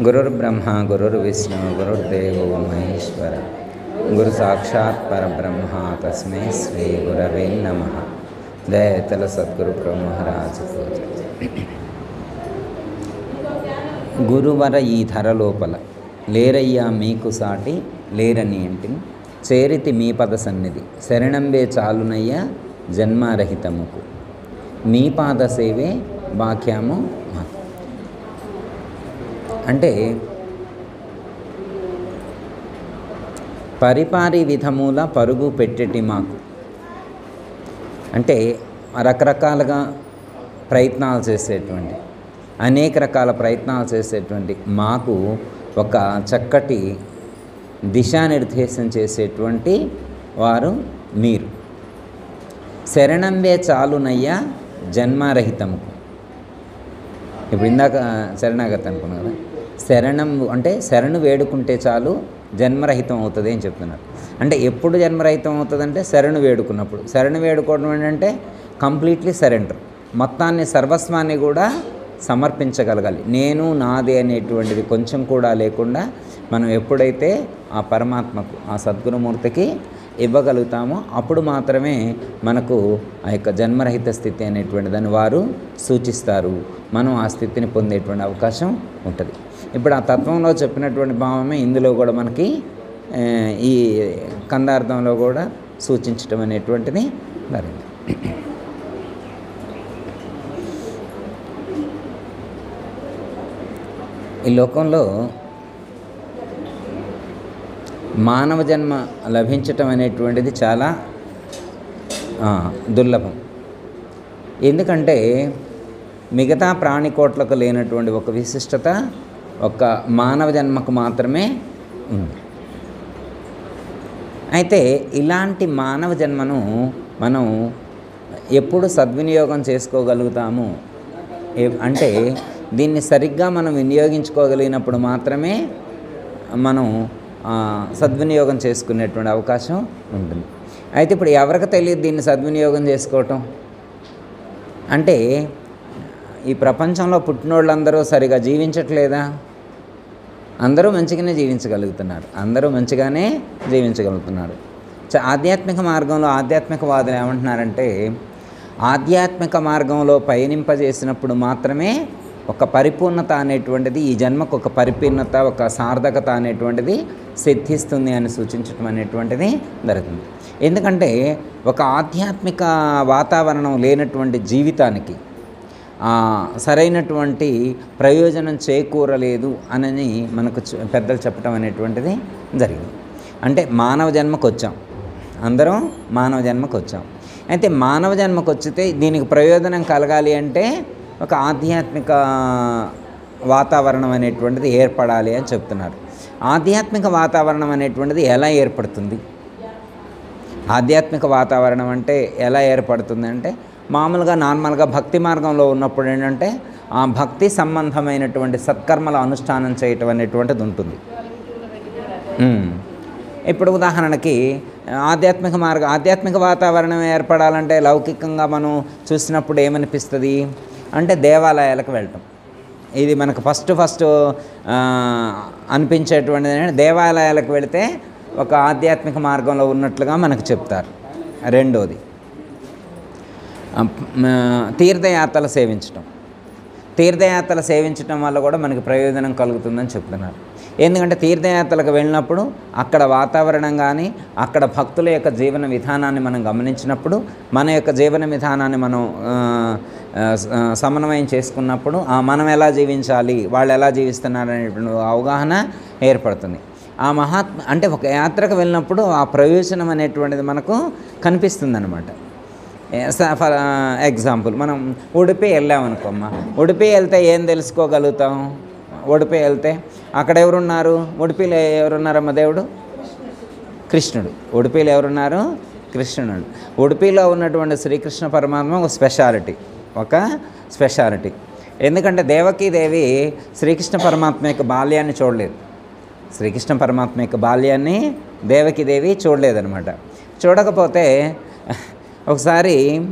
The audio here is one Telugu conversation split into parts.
గురుర్బ్రహ్మ గురుర్విష్ణు గురుర్దేవో మహేశ్వర గురు సాక్షాత్ పరబ్రహ్మ తస్మై శ్రీ గురవే నమ దయతల సద్గురు బ్రహ్మరాజు పూజ గురువర ఈ ధర లోపల లేరయ్యా మీకు సాటి లేరని ఇంటిని చేరితి మీ పద సన్నిధి శరణంబే చాలునయ్యా జన్మరహితముకు మీ పాద సేవే వాక్యము మాకు అంటే పరిపారి విధముల పరుగు పెట్టేటి మాకు అంటే రకరకాలుగా ప్రయత్నాలు చేసేటువంటి అనేక రకాల ప్రయత్నాలు చేసేటువంటి మాకు ఒక చక్కటి దిశానిర్దేశం చేసేటువంటి వారు మీరు శరణంబే చాలునయ్యా జన్మరహితముకు ఇప్పుడు ఇందాక శరణాగతి అనుకున్నాను కదా శరణం అంటే శరణు వేడుకుంటే చాలు జన్మరహితం అవుతుంది అని చెప్తున్నారు అంటే ఎప్పుడు జన్మరహితం అవుతుందంటే శరణు వేడుకున్నప్పుడు శరణు వేడుకోవడం ఏంటంటే కంప్లీట్లీ సరెండర్ మొత్తాన్ని సర్వస్వాన్ని కూడా సమర్పించగలగాలి నేను నాదే అనేటువంటిది కొంచెం కూడా లేకుండా మనం ఎప్పుడైతే ఆ పరమాత్మకు ఆ సద్గురుమూర్తికి ఇవ్వగలుగుతామో అప్పుడు మాత్రమే మనకు ఆ యొక్క జన్మరహిత స్థితి అనేటువంటి దాన్ని వారు సూచిస్తారు మనం ఆ స్థితిని పొందేటువంటి అవకాశం ఉంటుంది ఇప్పుడు ఆ తత్వంలో చెప్పినటువంటి భావమే ఇందులో కూడా మనకి ఆ, ఈ కందార్థంలో కూడా సూచించటం అనేటువంటిది జరిగింది ఈ లోకంలో మానవ జన్మ లభించటం అనేటువంటిది చాలా ఆ, దుర్లభం ఎందుకంటే మిగతా ప్రాణికోట్లకు లేనటువంటి ఒక విశిష్టత ఒక మానవ జన్మకు మాత్రమే ఉంది అయితే ఇలాంటి మానవ జన్మను మనం ఎప్పుడు సద్వినియోగం చేసుకోగలుగుతాము ఏ- అంటే దీన్ని సరిగ్గా మనం వినియోగించుకోగలిగినప్పుడు మాత్రమే మనం ఆ, సద్వినియోగం చేసుకునేటువంటి అవకాశం ఉంటుంది అయితే ఇప్పుడు ఎవరికి తెలియదు దీన్ని సద్వినియోగం చేసుకోవటం అంటే ఈ ప్రపంచంలో పుట్టినోళ్ళందరూ సరిగా జీవించట్లేదా అందరూ మంచిగానే జీవించగలుగుతున్నారు అందరూ మంచిగానే జీవించగలుగుతున్నారు చ- ఆధ్యాత్మిక మార్గంలో ఆధ్యాత్మికవాదులు ఏమంటున్నారంటే ఆధ్యాత్మిక మార్గంలో పయనింపజేసినప్పుడు మాత్రమే ఒక పరిపూర్ణత అనేటువంటిది ఈ జన్మకు ఒక పరిపూర్ణత ఒక సార్థకత అనేటువంటిది సిద్ధిస్తుంది అని సూచించడం అనేటువంటిది జరుగుతుంది ఎందుకంటే ఒక ఆధ్యాత్మిక వాతావరణం లేనటువంటి జీవితానికి ఆ, సరైనటువంటి ప్రయోజనం చేకూరలేదు అని మనకు చ- పెద్దలు చెప్పడం అనేటువంటిది జరిగింది అంటే మానవ జన్మకు వచ్చాం అందరం మానవ జన్మకు వచ్చాం అయితే మానవ జన్మకు వచ్చితే దీనికి ప్రయోజనం కలగాలి అంటే ఒక ఆధ్యాత్మిక వాతావరణం అనేటువంటిది ఏర్పడాలి అని చెప్తున్నారు ఆధ్యాత్మిక వాతావరణం అనేటువంటిది ఎలా ఏర్పడుతుంది ఆధ్యాత్మిక వాతావరణం అంటే ఎలా ఏర్పడుతుంది అంటే మామూలుగా నార్మల్గా భక్తి మార్గంలో ఉన్నప్పుడు ఏంటంటే ఆ భక్తి సంబంధమైనటువంటి సత్కర్మల అనుష్ఠానం చేయటం అనేటువంటిది ఉంటుంది ఉమ్. ఇప్పుడు ఉదాహరణకి ఆధ్యాత్మిక మార్గం ఆధ్యాత్మిక వాతావరణం ఏర్పడాలంటే లౌకికంగా మనం చూసినప్పుడు ఏమనిపిస్తుంది అంటే దేవాలయాలకు వెళ్ళటం ఇది మనకు ఫస్ట్ ఫస్ట్ ఆ, అనిపించేటువంటిది ఏంటంటే దేవాలయాలకు వెళితే ఒక ఆధ్యాత్మిక మార్గంలో ఉన్నట్లుగా మనకు చెప్తారు రెండోది ఆ, మ, తీర్థయాత్రలు సేవించటం తీర్థయాత్రలు సేవించటం వల్ల కూడా మనకి ప్రయోజనం కలుగుతుందని చెప్తున్నారు ఎందుకంటే తీర్థయాత్రలకు వెళ్ళినప్పుడు అక్కడ వాతావరణం కానీ అక్కడ భక్తుల యొక్క జీవన విధానాన్ని మనం గమనించినప్పుడు మన యొక్క జీవన విధానాన్ని మనం ఆ, ఆ, స- ఆ, సమన్వయం చేసుకున్నప్పుడు ఆ, మనం ఎలా జీవించాలి వాళ్ళు ఎలా జీవిస్తున్నారు అనేటువంటి అవగాహన ఏర్పడుతుంది ఆ మహాత్మ అంటే ఒక యాత్రకు వెళ్ళినప్పుడు ఆ ప్రయోజనం అనేటువంటిది మనకు కనిపిస్తుంది అనమాట ఫర్ ఎగ్జాంపుల్ మనం ఉడిపి వెళ్ళామనుకోమ్మా ఉడిపి వెళ్తే ఏం తెలుసుకోగలుగుతాం ఉడిపి వెళ్తే అక్కడ ఎవరున్నారు ఉడిపిలో ఎవరున్నారమ్మ దేవుడు కృష్ణుడు ఉడిపిలో ఎవరున్నారు కృష్ణుడు ఉడిపిలో ఉన్నటువంటి శ్రీకృష్ణ పరమాత్మ ఒక స్పెషాలిటీ ఒక స్పెషాలిటీ ఎందుకంటే దేవకీదేవి శ్రీకృష్ణ పరమాత్మ యొక్క బాల్యాన్ని చూడలేదు శ్రీకృష్ణ పరమాత్మ యొక్క బాల్యాన్ని దేవకీదేవి చూడలేదనమాట చూడకపోతే ఒకసారి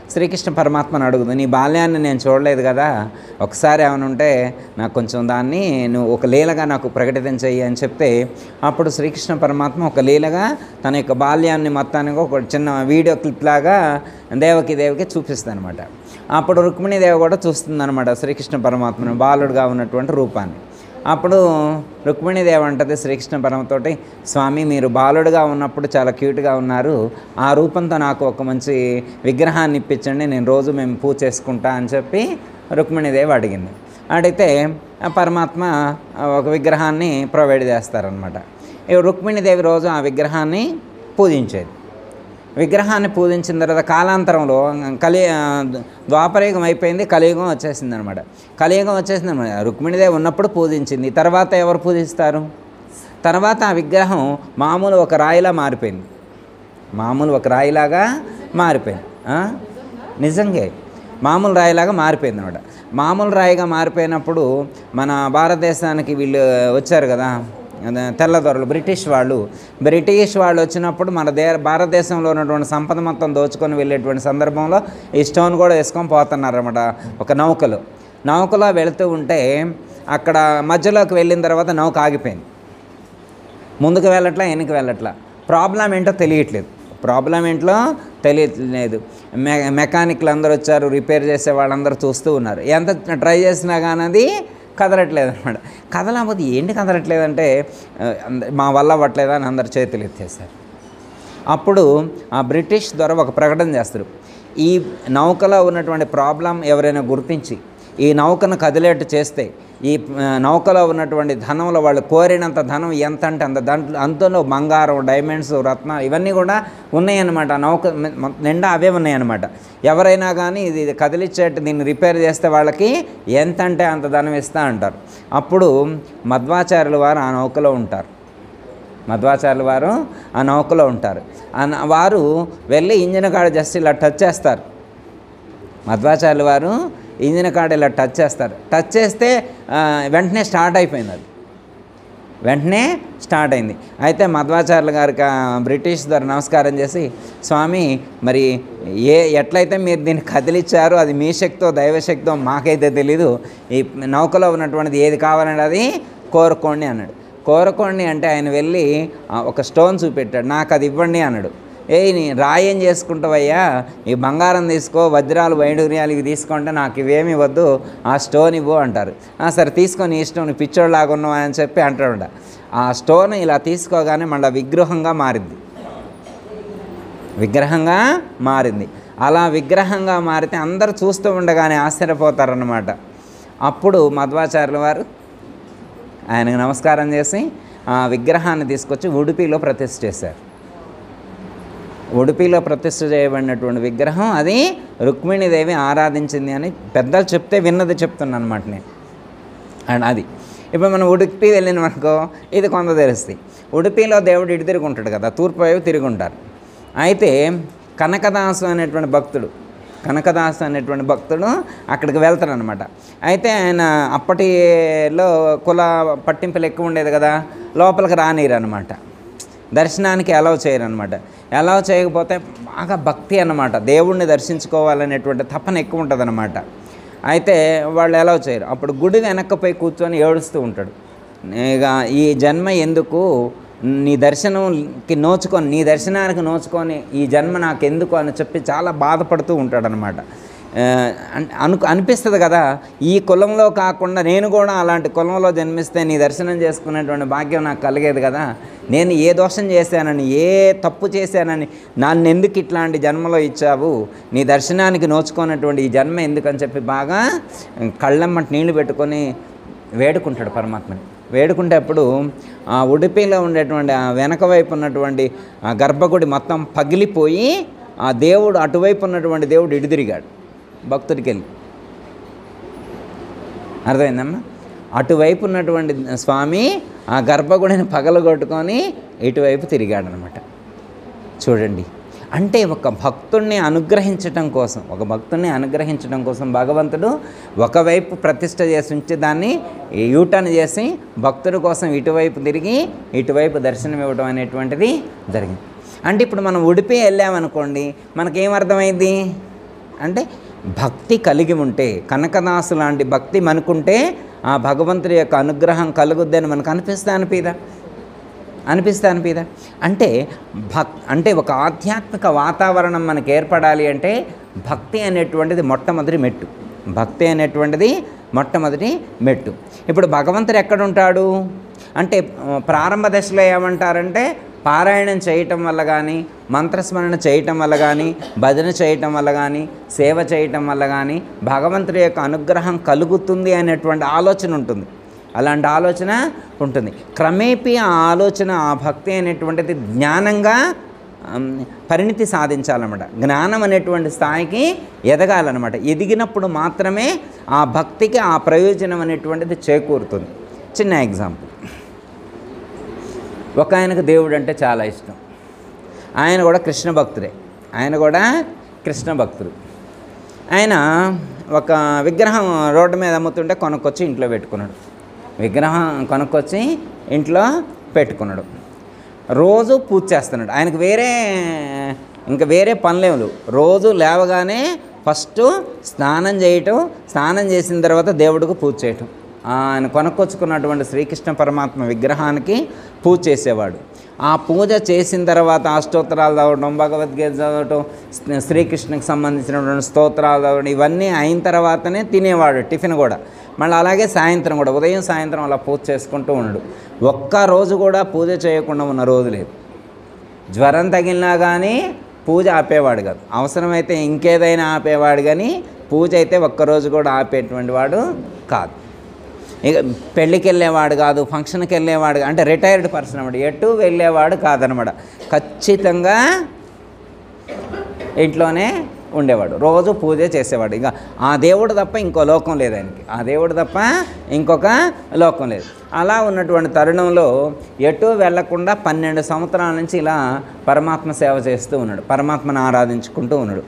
శ్రీకృష్ణ పరమాత్మను అడుగుదు నీ బాల్యాన్ని నేను చూడలేదు కదా ఒకసారి ఏమైనా ఉంటే నాకు కొంచెం దాన్ని నువ్వు ఒక లీలగా నాకు ప్రకటితం చెయ్యి అని చెప్తే అప్పుడు శ్రీకృష్ణ పరమాత్మ ఒక లీలగా తన యొక్క బాల్యాన్ని మొత్తానికి ఒక చిన్న వీడియో క్లిప్ లాగా దేవకి దేవికి చూపిస్తుంది అనమాట అప్పుడు రుక్మిణీదేవి కూడా చూస్తుందన్నమాట శ్రీకృష్ణ పరమాత్మను బాలుడుగా ఉన్నటువంటి రూపాన్ని అప్పుడు రుక్మిణీదేవి అంటది శ్రీకృష్ణ పరమతోటి స్వామి మీరు బాలుడుగా ఉన్నప్పుడు చాలా క్యూట్గా ఉన్నారు ఆ రూపంతో నాకు ఒక మంచి విగ్రహాన్ని ఇప్పించండి నేను రోజు మేము పూజ చేసుకుంటా అని చెప్పి రుక్మిణీదేవి అడిగింది అడిగితే ఆ పరమాత్మ ఒక విగ్రహాన్ని ప్రొవైడ్ చేస్తారనమాట ఈ రుక్మిణీదేవి రోజు ఆ విగ్రహాన్ని పూజించేది విగ్రహాన్ని పూజించిన తర్వాత కాలాంతరంలో కలి ఆ, ద్వాపరయుగం అయిపోయింది కలియుగం వచ్చేసింది అనమాట కలియుగం వచ్చేసింది అనమాట రుక్మిణిదేవి ఉన్నప్పుడు పూజించింది తర్వాత ఎవరు పూజిస్తారు తర్వాత ఆ విగ్రహం మామూలు ఒక రాయిలా మారిపోయింది మామూలు ఒక రాయిలాగా మారిపోయింది ఆ? నిజంగే మామూలు రాయిలాగా మారిపోయింది అనమాట మామూలు రాయిగా మారిపోయినప్పుడు మన భారతదేశానికి వీళ్ళు వచ్చారు కదా అదే తెల్లదొరలు బ్రిటిష్ వాళ్ళు బ్రిటిష్ వాళ్ళు వచ్చినప్పుడు మన దే భారతదేశంలో ఉన్నటువంటి సంపద మొత్తం దోచుకొని వెళ్ళేటువంటి సందర్భంలో ఈ స్టోన్ కూడా వేసుకొని పోతున్నారు అనమాట ఒక నౌకలు నౌకలో వెళుతూ ఉంటే అక్కడ మధ్యలోకి వెళ్ళిన తర్వాత నౌక ఆగిపోయింది ముందుకు వెళ్ళట్లా వెనక్కి వెళ్ళట్లా ప్రాబ్లం ఏంటో తెలియట్లేదు ప్రాబ్లం ఏంటో తెలియట్లేదు మె మెకానిక్లు అందరూ వచ్చారు రిపేర్ చేసే వాళ్ళందరూ చూస్తూ ఉన్నారు ఎంత ట్రై చేసినా కానీ అది కదలట్లేదు అనమాట కదలకపోతే ఏంటి కదలట్లేదంటే ఆ, అంద- మా వల్ల అవ్వట్లేదా అని అందరు చేతులు ఎత్తేసారు అప్పుడు ఆ బ్రిటిష్ ద్వారా ఒక ప్రకటన చేస్తారు ఈ నౌకలో ఉన్నటువంటి ప్రాబ్లం ఎవరైనా గుర్తించి ఈ నౌకను కదిలేట్టు చేస్తే ఈ ఆ, నౌకలో ఉన్నటువంటి ధనంలో వాళ్ళు కోరినంత ధనం ఎంత అంటే అంత దాంట్లో అంతలో బంగారం డైమండ్స్ రత్నాలు ఇవన్నీ కూడా ఉన్నాయన్నమాట ఆ నౌక మొ- నిండా అవే ఉన్నాయన్నమాట ఎవరైనా కానీ ఇది కదిలిచ్చేట్టు దీన్ని రిపేర్ చేస్తే వాళ్ళకి ఎంత అంటే అంత ధనం ఇస్తా అంటారు అప్పుడు మధ్వాచార్యుల వారు ఆ నౌకలో ఉంటారు మధ్వాచార్యుల వారు ఆ నౌకలో ఉంటారు ఆ న- వారు వెళ్ళి ఇంజిన్ కాడ జస్ట్ ఇలా టచ్ చేస్తారు మధ్వాచార్యుల వారు ఇంజిన్ కాడ ఇలా టచ్ చేస్తారు టచ్ చేస్తే ఆ, వెంటనే స్టార్ట్ అయిపోయింది అది వెంటనే స్టార్ట్ అయింది అయితే మధ్వాచార్యుల గారికి ఆ బ్రిటిష్ ద్వారా నమస్కారం చేసి స్వామి మరి ఏ ఎట్లయితే మీరు దీన్ని కదిలిచ్చారో అది మీ శక్తో దైవశక్తో మాకైతే తెలీదు ఈ నౌకలో ఉన్నటువంటిది ఏది కావాలంటే అది కోరుకోండి అన్నాడు కోరుకోండి అంటే ఆయన వెళ్ళి ఆ, ఒక స్టోన్ చూపెట్టాడు నాకు అది ఇవ్వండి అన్నాడు ఏ నీ రాయి ఏం చేసుకుంటావయ్యా ఈ బంగారం తీసుకో వజ్రాలు వైడూర్యాలు ఇవి తీసుకుంటే నాకు ఇవేమి వద్దు ఆ స్టోన్ ఇవ్వు అంటారు "ఆ, సరే తీసుకొని ఇష్టం నువ్వు పిచ్చోళ్ళలాగా ఉన్నావా అని చెప్పి అంటాడు ఆ స్టోన్ ఇలా తీసుకోగానే మళ్ళీ విగ్రహంగా మారింది విగ్రహంగా మారింది అలా విగ్రహంగా మారితే అందరూ చూస్తూ ఉండగానే ఆశ్చర్యపోతారన్నమాట అప్పుడు మధ్వాచార్యుల వారు ఆయనకు నమస్కారం చేసి ఆ విగ్రహాన్ని తీసుకొచ్చి ఉడిపిలో ప్రతిష్ఠ చేశారు ఉడిపిలో ప్రతిష్ఠ చేయబడినటువంటి విగ్రహం అది రుక్మిణీదేవి ఆరాధించింది అని పెద్దలు చెప్తే విన్నది చెప్తున్నాను అనమాట నేను అండ్ అది ఇప్పుడు మనం ఉడిపి వెళ్ళిన అనుకో ఇది కొంత తెలుస్తుంది ఉడిపిలో దేవుడు ఇటు తిరిగి ఉంటాడు కదా తూర్పు వైపు తిరిగి ఉంటారు అయితే కనకదాసు అనేటువంటి భక్తుడు కనకదాసు అనేటువంటి భక్తుడు అక్కడికి వెళ్తాడు అనమాట అయితే ఆయన అప్పటిలో కుల పట్టింపులు ఎక్కువ ఉండేది కదా లోపలికి రానిరు అనమాట దర్శనానికి అలౌ చేయరు అనమాట అలౌ చేయకపోతే బాగా భక్తి అన్నమాట దేవుణ్ణి దర్శించుకోవాలనేటువంటి తపన ఎక్కువ ఉంటుంది అయితే వాళ్ళు అలౌ చేయరు అప్పుడు గుడి వెనక్కిపోయి కూర్చొని ఏడుస్తూ ఉంటాడు ఇక ఈ జన్మ ఎందుకు నీ దర్శనంకి నోచుకొని నీ దర్శనానికి నోచుకొని ఈ జన్మ నాకు ఎందుకు అని చెప్పి చాలా బాధపడుతూ ఉంటాడనమాట ఆ, అన్- అను అనిపిస్తుంది కదా ఈ కులంలో కాకుండా నేను కూడా అలాంటి కులంలో జన్మిస్తే నీ దర్శనం చేసుకునేటువంటి భాగ్యం నాకు కలిగేది కదా నేను ఏ దోషం చేశానని ఏ తప్పు చేశానని నన్ను ఎందుకు ఇట్లాంటి జన్మలో ఇచ్చావు నీ దర్శనానికి నోచుకున్నటువంటి ఈ జన్మ ఎందుకని చెప్పి బాగా కళ్ళమ్మటి నీళ్లు పెట్టుకొని వేడుకుంటాడు పరమాత్మని వేడుకుంటేప్పుడు ఆ ఉడిపిలో ఉండేటువంటి ఆ వెనక వైపు ఉన్నటువంటి ఆ గర్భగుడి మొత్తం పగిలిపోయి ఆ దేవుడు అటువైపు ఉన్నటువంటి దేవుడు ఇటు తిరిగాడు భక్తుడికి వెళ్ళి అర్థమైందమ్మా అటువైపు ఉన్నటువంటి స్వామి ఆ గర్భగుడిని పగలగొట్టుకొని ఇటువైపు తిరిగాడు అనమాట చూడండి అంటే ఒక భక్తుడిని అనుగ్రహించటం కోసం ఒక భక్తుడిని అనుగ్రహించడం కోసం భగవంతుడు ఒకవైపు ప్రతిష్ట చేసి ఉంచి దాన్ని యూటర్న్ చేసి భక్తుడి కోసం ఇటువైపు తిరిగి ఇటువైపు దర్శనం ఇవ్వడం అనేటువంటిది జరిగింది అంటే ఇప్పుడు మనం ఉడిపి వెళ్ళామనుకోండి మనకేం అర్థమైంది అంటే భక్తి కలిగి ఉంటే కనకదాసు లాంటి భక్తి మనకుంటే ఆ భగవంతుడి యొక్క అనుగ్రహం కలుగుద్దని మనకు అనిపిస్తే అనిపిదా అనిపిస్తే అనిపిదా అంటే భక్ అంటే ఒక ఆధ్యాత్మిక వాతావరణం మనకు ఏర్పడాలి అంటే భక్తి అనేటువంటిది మొట్టమొదటి మెట్టు భక్తి అనేటువంటిది మొట్టమొదటి మెట్టు ఇప్పుడు భగవంతుడు ఎక్కడుంటాడు అంటే ఆ, ప్రారంభ దశలో ఏమంటారంటే పారాయణం చేయటం వల్ల కానీ మంత్రస్మరణ చేయటం వల్ల కానీ భజన చేయటం వల్ల కానీ సేవ చేయటం వల్ల కానీ భగవంతుడి యొక్క అనుగ్రహం కలుగుతుంది అనేటువంటి ఆలోచన ఉంటుంది అలాంటి ఆలోచన ఉంటుంది క్రమేపీ ఆ ఆలోచన ఆ భక్తి అనేటువంటిది జ్ఞానంగా ఆమ్, పరిణితి సాధించాలన్నమాట జ్ఞానం అనేటువంటి స్థాయికి ఎదగాలన్నమాట ఎదిగినప్పుడు మాత్రమే ఆ భక్తికి ఆ ప్రయోజనం అనేటువంటిది చేకూరుతుంది చిన్న ఎగ్జాంపుల్ ఒక ఆయనకు దేవుడు అంటే చాలా ఇష్టం ఆయన కూడా కృష్ణ భక్తుడే ఆయన కూడా కృష్ణ భక్తుడు ఆయన ఒక విగ్రహం రోడ్డు మీద అమ్ముతుంటే కొనుక్కొచ్చి ఇంట్లో పెట్టుకున్నాడు విగ్రహం కొనుక్కొచ్చి ఇంట్లో పెట్టుకున్నాడు రోజు పూజ చేస్తున్నాడు ఆయనకు వేరే ఇంకా వేరే పనులేవు లేవు. రోజు లేవగానే ఫస్ట్ స్నానం చేయటం స్నానం చేసిన తర్వాత దేవుడికి పూజ చేయటం ఆయన కొనుక్కొచ్చుకున్నటువంటి శ్రీకృష్ణ పరమాత్మ విగ్రహానికి పూజ చేసేవాడు ఆ పూజ చేసిన తర్వాత అష్టోత్తరాలు చదవడం భగవద్గీత చదవటం శ్రీ- శ్రీకృష్ణకి సంబంధించినటువంటి స్తోత్రాలు చదవడం ఇవన్నీ అయిన తర్వాతనే తినేవాడు టిఫిన్ కూడా మళ్ళీ అలాగే సాయంత్రం కూడా ఉదయం సాయంత్రం అలా పూజ చేసుకుంటూ ఉన్నాడు ఒక్క రోజు కూడా పూజ చేయకుండా ఉన్న రోజు లేదు జ్వరం తగిలినా కానీ పూజ ఆపేవాడు కాదు అవసరమైతే ఇంకేదైనా ఆపేవాడు కానీ పూజ అయితే ఒక్కరోజు కూడా ఆపేటువంటి వాడు కాదు ఇక పెళ్ళికి వెళ్ళేవాడు కాదు ఫంక్షన్కి వెళ్ళేవాడు కా- అంటే రిటైర్డ్ పర్సన్ అనమాట ఎటు వెళ్ళేవాడు కాదనమాట ఖచ్చితంగా ఇంట్లోనే ఉండేవాడు రోజు పూజ చేసేవాడు ఇక ఆ దేవుడు తప్ప ఇంకో లోకం లేదు ఆయనకి ఆ దేవుడు తప్ప ఇంకొక లోకం లేదు అలా ఉన్నటువంటి తరుణంలో ఎటు వెళ్లకుండా పన్నెండు సంవత్సరాల నుంచి ఇలా పరమాత్మ సేవ చేస్తూ ఉన్నాడు పరమాత్మను ఆరాధించుకుంటూ ఉన్నాడు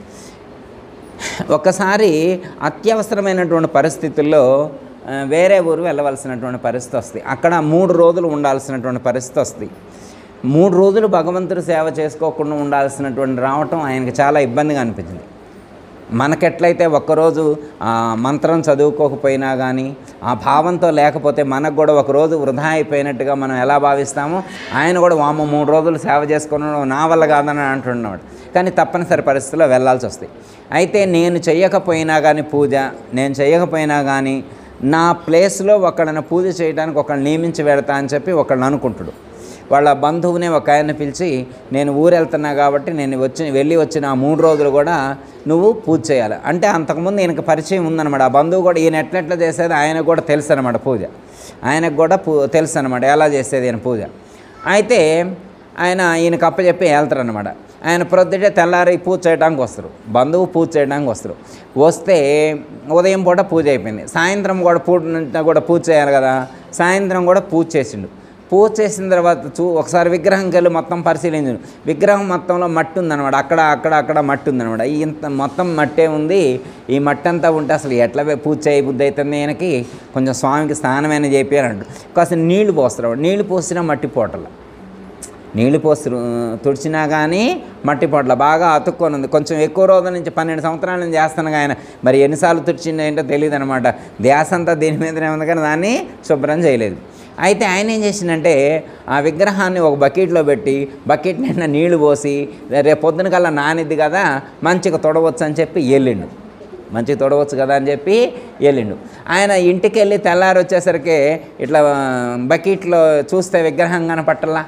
ఒకసారి అత్యవసరమైనటువంటి పరిస్థితుల్లో ఆ, వేరే ఊరు వెళ్ళవలసినటువంటి పరిస్థితి వస్తుంది అక్కడ మూడు రోజులు ఉండాల్సినటువంటి పరిస్థితి వస్తుంది మూడు రోజులు భగవంతుడు సేవ చేసుకోకుండా ఉండాల్సినటువంటి రావటం ఆయనకి చాలా ఇబ్బందిగా అనిపించింది మనకెట్లయితే ఒక్కరోజు ఆ మంత్రం చదువుకోకపోయినా కానీ ఆ భావంతో లేకపోతే మనకు కూడా ఒక రోజు వృధా అయిపోయినట్టుగా మనం ఎలా భావిస్తామో ఆయన కూడా వామ మూడు రోజులు సేవ చేసుకోవడం నా వల్ల కాదని అంటున్నాడు కానీ తప్పనిసరి పరిస్థితుల్లో వెళ్ళాల్సి వస్తాయి అయితే నేను చేయకపోయినా కానీ పూజ నేను చేయకపోయినా కానీ నా ప్లేస్లో ఒకళ్ళని పూజ చేయడానికి ఒకళ్ళని నియమించి వెళతా అని చెప్పి ఒకళ్ళని అనుకుంటాడు వాళ్ళ బంధువునే ఒక ఆయన పిలిచి నేను ఊరు వెళ్తున్నా కాబట్టి నేను వచ్చి వెళ్ళి వచ్చిన ఆ మూడు రోజులు కూడా నువ్వు పూజ చేయాలి అంటే అంతకుముందు ఈయనకు పరిచయం ఉందన్నమాట ఆ బంధువు కూడా ఈయన ఎట్లెట్లా చేసేది ఆయనకు కూడా తెలుసు అనమాట పూజ ఆయనకు కూడా పూ తెలుసు అనమాట ఎలా చేసేది ఈయన పూజ అయితే ఆయన ఈయనకు అప్పచెప్పి వెళ్తారనమాట ఆయన ప్రొద్దుటే తెల్లారి పూజ చేయడానికి వస్తారు బంధువు పూజ చేయడానికి వస్తారు వస్తే ఉదయం పూట పూజ అయిపోయింది సాయంత్రం కూడా పూట కూడా పూజ చేయాలి కదా సాయంత్రం కూడా పూజ చేసిండు పూజ చేసిన తర్వాత చూ ఒకసారి విగ్రహంకి వెళ్ళి మొత్తం పరిశీలించు విగ్రహం మొత్తంలో మట్టి ఉందన్నమాట అక్కడ అక్కడ అక్కడ మట్టి ఉందన్నమాట ఈ ఇంత మొత్తం మట్టే ఉంది ఈ మట్టి అంతా ఉంటే అసలు ఎట్లా వే- పూజ చేయ బుద్ధి అవుతుంది ఈయనకి కొంచెం స్వామికి స్నానమైనా చేపారంట కాస్త నీళ్లు పోస్తారు నీళ్లు పోసినా మట్టి పోటల నీళ్లు పోసి రు- తుడిచినా కానీ మట్టి పొట్ల బాగా అతుక్కొని ఉంది కొంచెం ఎక్కువ రోజుల నుంచి పన్నెండు సంవత్సరాల నుంచి చేస్తాను ఆయన మరి ఎన్నిసార్లు తుడిచిందో ఏంటో తెలియదు అనమాట ధ్యాస అంతా దీని మీదనే ఉంది కానీ దాన్ని శుభ్రం చేయలేదు అయితే ఆయన ఏం చేసిందంటే ఆ విగ్రహాన్ని ఒక బకెట్లో పెట్టి బకెట్ నిండా నీళ్లు పోసి రేపు పొద్దున కల్లా నానిద్ది కదా మంచిగా తొడవచ్చు అని చెప్పి వెళ్ళిండు మంచిగా తొడవచ్చు కదా అని చెప్పి వెళ్ళిండు ఆయన ఇంటికి వెళ్ళి తెల్లారి వచ్చేసరికి ఇట్లా ఆ, బకెట్లో చూస్తే విగ్రహం కనపట్టలా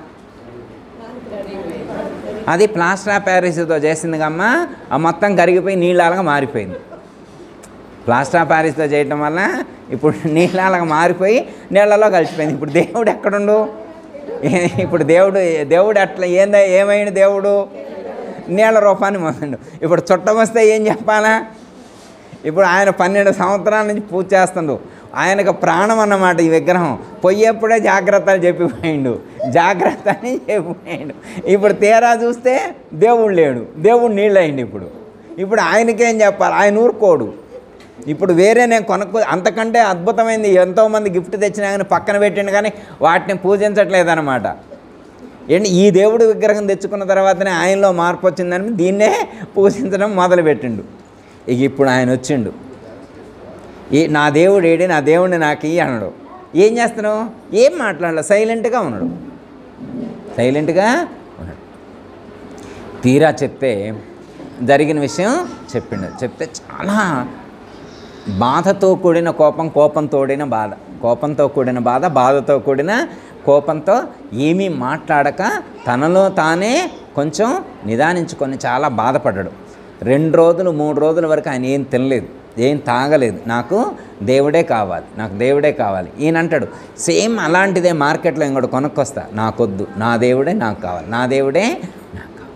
అది ప్లాస్టర్ ఆఫ్ ప్యారిస్తో చేసింది కమ్మ ఆ మొత్తం కరిగిపోయి నీళ్ళలాగా మారిపోయింది ప్లాస్టర్ ఆఫ్ ప్యారిస్తో చేయటం వల్ల ఇప్పుడు నీళ్ళలాగా మారిపోయి నీళ్ళలో కలిసిపోయింది ఇప్పుడు దేవుడు ఎక్కడుండు ఏ- ఇప్పుడు దేవుడు దేవుడు అట్లా ఏందా ఏమైంది దేవుడు నీళ్ళ రూపాన్ని మొందండు ఇప్పుడు చుట్టం వస్తే ఏం చెప్పాలా ఇప్పుడు ఆయన పన్నెండు సంవత్సరాల నుంచి పూజ చేస్తుండు ఆయనకు ప్రాణం అన్నమాట ఈ విగ్రహం పోయేప్పుడే జాగ్రత్తలు చెప్పిపోయిండు జాగ్రత్త అని చెప్పిపోయిండు ఇప్పుడు తీరా చూస్తే దేవుడు లేడు దేవుడు నీళ్ళయిండు ఇప్పుడు ఇప్పుడు ఆయనకేం చెప్పాలి ఆయన ఊరుకోడు ఇప్పుడు వేరే నేను కొనుక్కో అంతకంటే అద్భుతమైంది ఎంతోమంది గిఫ్ట్ తెచ్చినా కానీ పక్కన పెట్టిండు కానీ వాటిని పూజించట్లేదు అనమాట ఏంటి ఈ దేవుడు విగ్రహం తెచ్చుకున్న తర్వాతనే ఆయనలో మార్పు వచ్చిందని దీన్నే పూజించడం మొదలుపెట్టిండు ఇక ఇప్పుడు ఆయన వచ్చిండు ఈ నా దేవుడు ఏడి నా దేవుడిని నాకు ఇయ్యి అన్నాడు ఏం చేస్తున్నావు ఏం మాట్లాడాలి సైలెంట్గా ఉన్నాడు సైలెంట్గా ఉన్నాడు తీరా చెప్తే జరిగిన విషయం చెప్పిండు చెప్తే చాలా బాధతో కూడిన కోపం కోపంతో కూడిన బాధ కోపంతో కూడిన బాధ బాధతో కూడిన కోపంతో ఏమీ మాట్లాడక తనలో తానే కొంచెం నిదానించుకొని చాలా బాధపడ్డాడు రెండు రోజులు మూడు రోజుల వరకు ఆయన ఏం తినలేదు ఏం తాగలేదు నాకు దేవుడే కావాలి నాకు దేవుడే కావాలి ఈయన అంటాడు సేమ్ అలాంటిదే మార్కెట్లో ఇంకోటి కొనుక్కొస్తా నాకొద్దు నా దేవుడే నాకు కావాలి నా దేవుడే నాకు కావాలి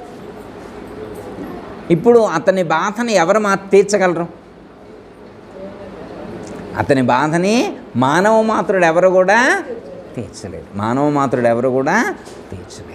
ఇప్పుడు అతని బాధని ఎవరు మా తీర్చగలరు అతని బాధని మానవ మాత్రుడు ఎవరు కూడా తీర్చలేదు మానవ మాత్రుడు ఎవరు కూడా తీర్చలేదు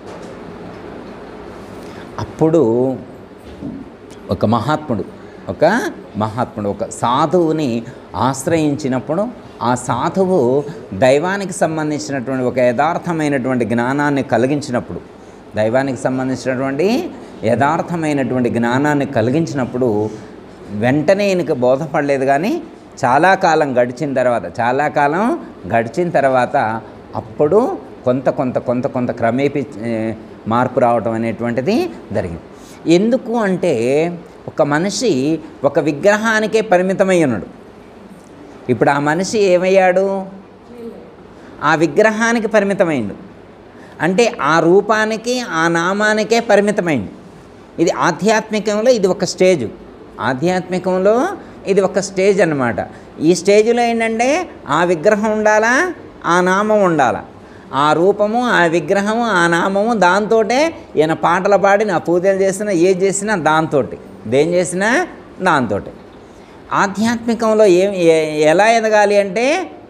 అప్పుడు ఒక మహాత్ముడు ఒక మహాత్ముడు ఒక సాధువుని ఆశ్రయించినప్పుడు ఆ సాధువు దైవానికి సంబంధించినటువంటి ఒక యథార్థమైనటువంటి జ్ఞానాన్ని కలిగించినప్పుడు దైవానికి సంబంధించినటువంటి యథార్థమైనటువంటి జ్ఞానాన్ని కలిగించినప్పుడు వెంటనే ఈయనకి బోధపడలేదు కానీ చాలా కాలం గడిచిన తర్వాత చాలా కాలం గడిచిన తర్వాత అప్పుడు కొంత కొంత కొంత కొంత క్రమేపీ ఏ, మార్పు రావటం అనేటువంటిది జరిగింది ఎందుకు అంటే ఒక మనిషి ఒక విగ్రహానికే పరిమితమై ఉన్నాడు ఇప్పుడు ఆ మనిషి ఏమయ్యాడు ఆ విగ్రహానికి పరిమితమైండు అంటే ఆ రూపానికి ఆ నామానికే పరిమితమైంది ఇది ఆధ్యాత్మికంలో ఇది ఒక స్టేజ్ ఆధ్యాత్మికంలో ఇది ఒక స్టేజ్ అన్నమాట ఈ స్టేజ్లో ఏంటంటే ఆ విగ్రహం ఉండాలా ఆ నామం ఉండాలా ఆ రూపము ఆ విగ్రహము ఆ నామము దాంతోటే ఈయన పాటలు పాడి నా పూజలు చేసినా ఏది చేసినా దాంతోటి దేం చేసినా దాంతోటి ఆధ్యాత్మికంలో ఏం ఏ- ఎలా ఎదగాలి అంటే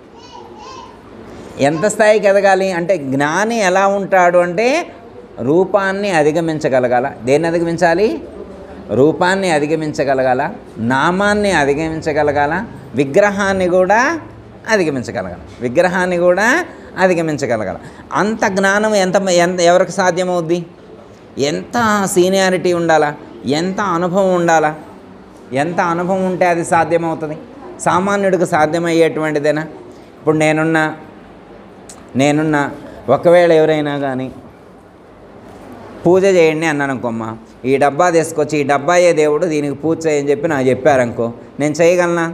ఎంత స్థాయికి ఎదగాలి అంటే జ్ఞాని ఎలా ఉంటాడు అంటే రూపాన్ని అధిగమించగలగాల దేన్ని అధిగమించాలి రూపాన్ని అధిగమించగలగాల నామాన్ని అధిగమించగలగాల విగ్రహాన్ని కూడా అధిగమించగలగాల విగ్రహాన్ని కూడా అధిగమించగలగాల అంత జ్ఞానం ఎంత ఎంత ఎవరికి సాధ్యమవుద్ది ఎంత సీనియారిటీ ఉండాలా ఎంత అనుభవం ఉండాలా ఎంత అనుభవం ఉంటే అది సాధ్యమవుతుంది సామాన్యుడికి సాధ్యమయ్యేటువంటిదేనా ఇప్పుడు నేనున్నా నేనున్న ఒకవేళ ఎవరైనా కానీ పూజ చేయండి అన్నాను అనుకోమ్మ ఈ డబ్బా తీసుకొచ్చి ఈ డబ్బాయే దేవుడు దీనికి పూజ చేయని చెప్పి నాకు చెప్పారనుకో నేను చేయగలనా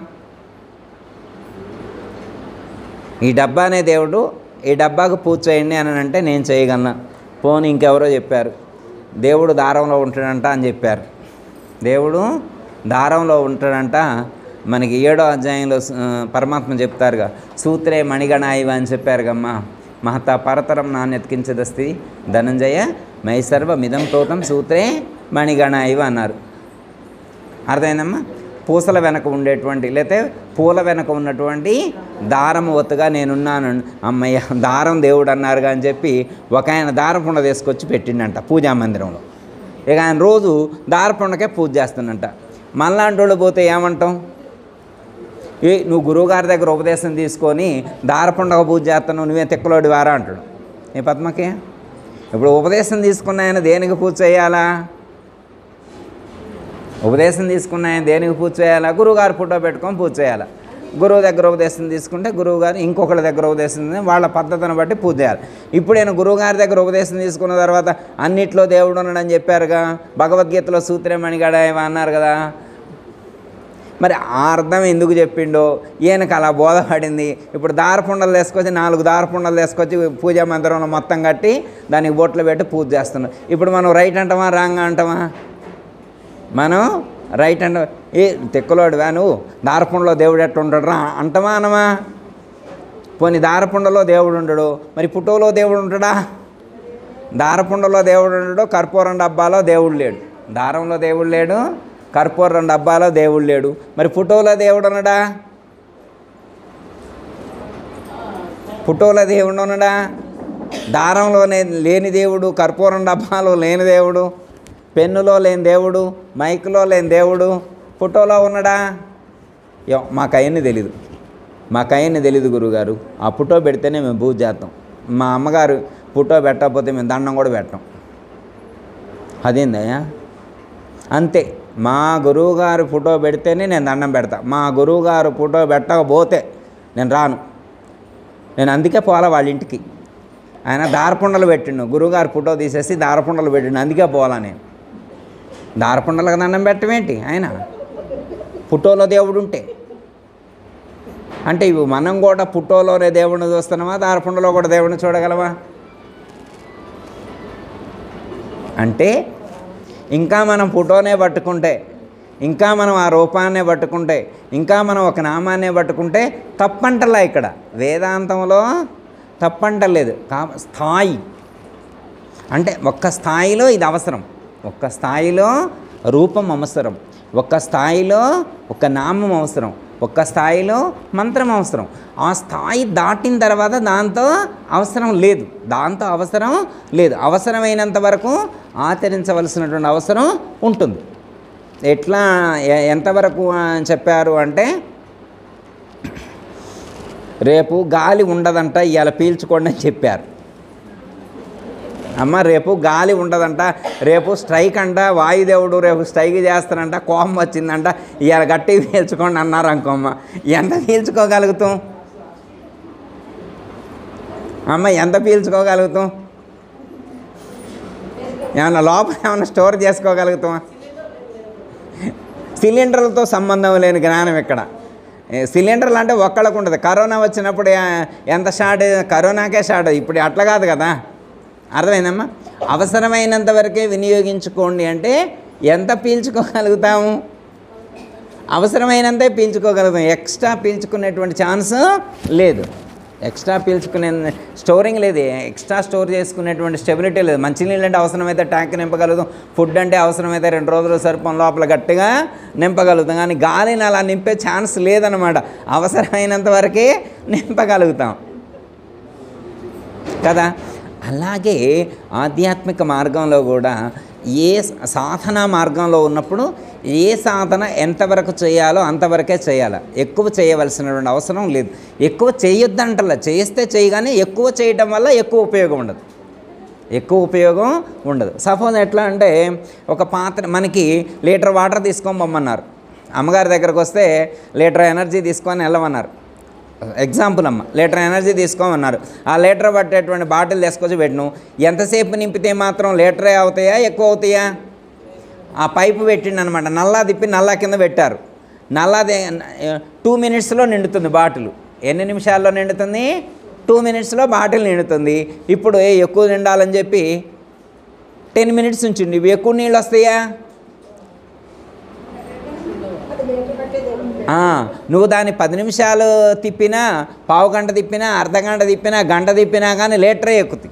ఈ డబ్బానే దేవుడు ఈ డబ్బాకు పూజ చేయండి అని అంటే నేను చేయగలనా పోనీ ఇంకెవరో చెప్పారు దేవుడు దారంలో ఉంటాడంట అని చెప్పారు దేవుడు దారంలో ఉంటాడంట మనకి ఏడో అధ్యాయంలో ఆ, పరమాత్మ చెప్తారుగా సూత్రే మణిగణాయివ అని చెప్పారు గమ్మా మహతా పరతరం నాణ్యతకించదస్తి ధనంజయ మై సర్వ మిదం తోటం సూత్రే మణిగణాయివ అన్నారు అర్థమైందమ్మా పూసల వెనక ఉండేటువంటి లేకపోతే పూల వెనక ఉన్నటువంటి దారం ఒత్తుగా నేనున్నాను అమ్మయ్య దారం దేవుడు అన్నారుగా అని చెప్పి ఒక ఆయన దారపుండ తీసుకొచ్చి పెట్టిండంట పూజా మందిరంలో ఇక ఆయన రోజు దారపుండకే పూజ చేస్తున్నంట మళ్ళాంటి వాళ్ళు పోతే ఏమంటాం ఏ నువ్వు గురువుగారి దగ్గర ఉపదేశం తీసుకొని దారపుండగ పూజ చేస్తున్నావు నువ్వే తిక్కలోడి వారా అంటాడు ఏ పద్మకి ఇప్పుడు ఉపదేశం తీసుకున్న ఆయన దేనికి పూజ చేయాలా ఉపదేశం తీసుకున్న ఆయన దేనికి పూజ చేయాలా గురువుగారు ఫోటో పెట్టుకొని పూజ చేయాలి గురువు దగ్గర ఉపదేశం తీసుకుంటే గురువు గారు ఇంకొకరి దగ్గర ఉపదేశం తీసుకుంటే వాళ్ళ పద్ధతిని బట్టి పూజ చేయాలి ఇప్పుడు నేను గురువుగారి దగ్గర ఉపదేశం తీసుకున్న తర్వాత అన్నిట్లో దేవుడు ఉన్నాడని చెప్పారుగా భగవద్గీతలో సూత్రమణిగాడ అన్నారు కదా మరి ఆ అర్థం ఎందుకు చెప్పిండో ఈయనకు అలా బోధపడింది ఇప్పుడు దారపుండలు తీసుకొచ్చి నాలుగు దారపుండలు తీసుకొచ్చి పూజా మందిరంలో మొత్తం కట్టి దానికి బొట్లు పెట్టి పూజ చేస్తున్నాం ఇప్పుడు మనం రైట్ అంటామా రాంగ్ అంటామా మనం రైట్ అంట ఏ తెక్కలోడివా నువ్వు దారపుండలో దేవుడు ఎట్ట ఉంటాడు రా అంటమా అనమా పోనీ దారపుండలో దేవుడు ఉండడు మరి పుట్టోలో దేవుడు ఉంటాడా దారపుండలో దేవుడు ఉండడు కర్పూరం డబ్బాలో దేవుడు లేడు దారంలో దేవుడు లేడు కర్పూరం డబ్బాలో దేవుడు లేడు మరి ఫోటోలో దేవుడు ఉన్నాడా ఫోటోలో దేవుడు ఉన్నాడా దారంలోనే లేని దేవుడు కర్పూరం డబ్బాలో లేని దేవుడు పెన్నులో లేని దేవుడు మైక్లో లేని దేవుడు ఫోటోలో ఉన్నాడా యో మాకు అవన్నీ తెలీదు మాకు అవన్నీ తెలీదు గురుగారు ఆ ఫోటో పెడితేనే మేము పూజ చేస్తాం మా అమ్మగారు ఫోటో పెట్టకపోతే మేము దండం కూడా పెట్టాం అదేందయ్యా అంతే మా గురువుగారు ఫోటో పెడితేనే నేను దండం పెడతా మా గురువుగారు ఫోటో పెట్టకపోతే నేను రాను నేను అందుకే పోలా వాళ్ళ ఇంటికి ఆయన దారపుండలు పెట్టిండు గురువుగారు ఫోటో తీసేసి దారపుండలు పెట్టిండు అందుకే పోలా నేను దారపుండలకు దండం పెట్టమేంటి ఆయన ఫోటోలో దేవుడు ఉంటే అంటే ఇవి మనం కూడా ఫోటోలోనే దేవుడిని చూస్తున్నామా దారపుండలో కూడా దేవుడిని చూడగలమా అంటే ఇంకా మనం ఫోటోనే పట్టుకుంటే ఇంకా మనం ఆ రూపాన్నే పట్టుకుంటే ఇంకా మనం ఒక నామాన్నే పట్టుకుంటే తప్పంటలా ఇక్కడ వేదాంతంలో తప్పంటలేదు కా స్థాయి అంటే ఒక్క స్థాయిలో ఇది అవసరం ఒక్క స్థాయిలో రూపం అవసరం ఒక్క స్థాయిలో ఒక నామం అవసరం ఒక్క స్థాయిలో మంత్రం అవసరం ఆ స్థాయి దాటిన తర్వాత దాంతో అవసరం లేదు దాంతో అవసరం లేదు అవసరమైనంత వరకు ఆచరించవలసినటువంటి అవసరం ఉంటుంది ఎట్లా ఎ- ఎంతవరకు అని చెప్పారు అంటే రేపు గాలి ఉండదంట ఇవాళ పీల్చుకోండి అని చెప్పారు అమ్మ రేపు గాలి ఉండదంట రేపు స్ట్రైక్ అంట వాయుదేవుడు రేపు స్ట్రైక్ చేస్తానంట కోపం వచ్చిందంట ఇవాళ గట్టి పీల్చుకోండి అన్నారు అనుకోమ్మ ఎంత పీల్చుకోగలుగుతాం అమ్మ ఎంత పీల్చుకోగలుగుతాం ఏమన్నా లోపల ఏమన్నా స్టోర్ చేసుకోగలుగుతామా సిలిండర్లతో సంబంధం లేని జ్ఞానం ఇక్కడ ఏ, సిలిండర్లు అంటే ఒక్కళ్ళకు ఉంటుంది కరోనా వచ్చినప్పుడు ఏ- ఎంత షార్ట్ కరోనాకే షార్ట్ ఇప్పుడు అట్లా కాదు కదా అర్థమైందమ్మా అవసరమైనంత వరకే వినియోగించుకోండి అంటే ఎంత పీల్చుకోగలుగుతాము అవసరమైనంతే పీల్చుకోగలుగుతాం ఎక్స్ట్రా పీల్చుకునేటువంటి ఛాన్స్ లేదు ఎక్స్ట్రా పీల్చుకునే స్టోరింగ్ లేదు ఎక్స్ట్రా స్టోర్ చేసుకునేటువంటి స్టెబిలిటీ లేదు మంచినీళ్ళు అంటే అవసరమైతే ట్యాంక్ నింపగలుగుతాం ఫుడ్ అంటే అవసరమైతే రెండు రోజులు సరిపోం లోపల గట్టిగా నింపగలుగుతాం కానీ గాలిని అలా నింపే ఛాన్స్ లేదనమాట అవసరమైనంత వరకే నింపగలుగుతాం కదా అలాగే ఆధ్యాత్మిక మార్గంలో కూడా ఏ సాధన మార్గంలో ఉన్నప్పుడు ఏ సాధన ఎంతవరకు చేయాలో అంతవరకే చేయాలి ఎక్కువ చేయవలసినటువంటి అవసరం లేదు ఎక్కువ చేయొద్దంటలా చేస్తే చేయగానే ఎక్కువ చేయటం వల్ల ఎక్కువ ఉపయోగం ఉండదు ఎక్కువ ఉపయోగం ఉండదు సపోజ్ ఎట్లా అంటే ఒక పాత్ర మనకి లీటర్ వాటర్ తీసుకొని పొమ్మన్నారు అమ్మగారి దగ్గరకు వస్తే లీటర్ ఎనర్జీ తీసుకొని వెళ్ళమన్నారు ఎగ్జాంపుల్ అమ్మ లీటర్ ఎనర్జీ తీసుకోమన్నారు ఆ లీటర్ పట్టేటువంటి బాటిల్ తీసుకొచ్చి పెట్టిను ఎంతసేపు నింపితే మాత్రం లీటరే అవుతాయా ఎక్కువ అవుతాయా ఆ పైపు పెట్టిండు అనమాట నల్లా తిప్పి నల్లా కింద పెట్టారు నల్లా టూ మినిట్స్లో నిండుతుంది బాటిల్ ఎన్ని నిమిషాల్లో నిండుతుంది టూ మినిట్స్లో బాటిల్ నిండుతుంది ఇప్పుడు ఏ ఎక్కువ నిండాలని చెప్పి టెన్ మినిట్స్ ఉంచిండి ఇవి ఎక్కువ నీళ్ళు వస్తాయా ఆ, నువ్వు దాన్ని పది నిమిషాలు తిప్పినా పావు గంట తిప్పినా అర్ధ గంట తిప్పినా గంట తిప్పినా కానీ లీటరే ఎక్కుతుంది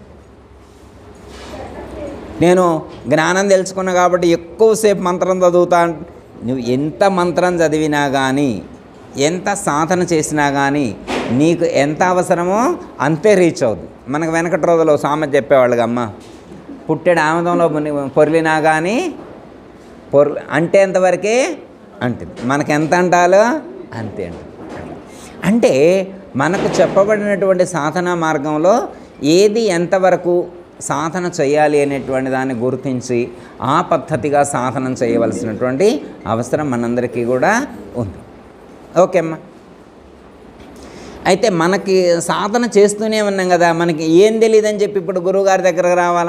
నేను జ్ఞానం తెలుసుకున్నా కాబట్టి ఎక్కువసేపు మంత్రం చదువుతా నువ్వు ఎంత మంత్రం చదివినా కానీ ఎంత సాధన చేసినా కానీ నీకు ఎంత అవసరమో అంతే రీచ్ అవుతుంది మనకు వెనకటి రోజులో సామెత చెప్పేవాళ్ళుగా అమ్మ పుట్టెడు ఆమదంలో ముని- పొర్లినా కానీ పొర్ అంటేంతవరకే అంటుంది మనకు ఎంత అంటాలో అంతే అంటుంది అంటే మనకు చెప్పబడినటువంటి సాధన మార్గంలో ఏది ఎంతవరకు సాధన చేయాలి అనేటువంటి దాన్ని గుర్తించి ఆ పద్ధతిగా సాధనం చేయవలసినటువంటి అవసరం మనందరికీ కూడా ఉంది ఓకే అమ్మా అయితే మనకి సాధన చేస్తూనే ఉన్నాం కదా మనకి ఏం తెలియదని చెప్పి ఇప్పుడు గురువుగారి దగ్గరకు రావాలా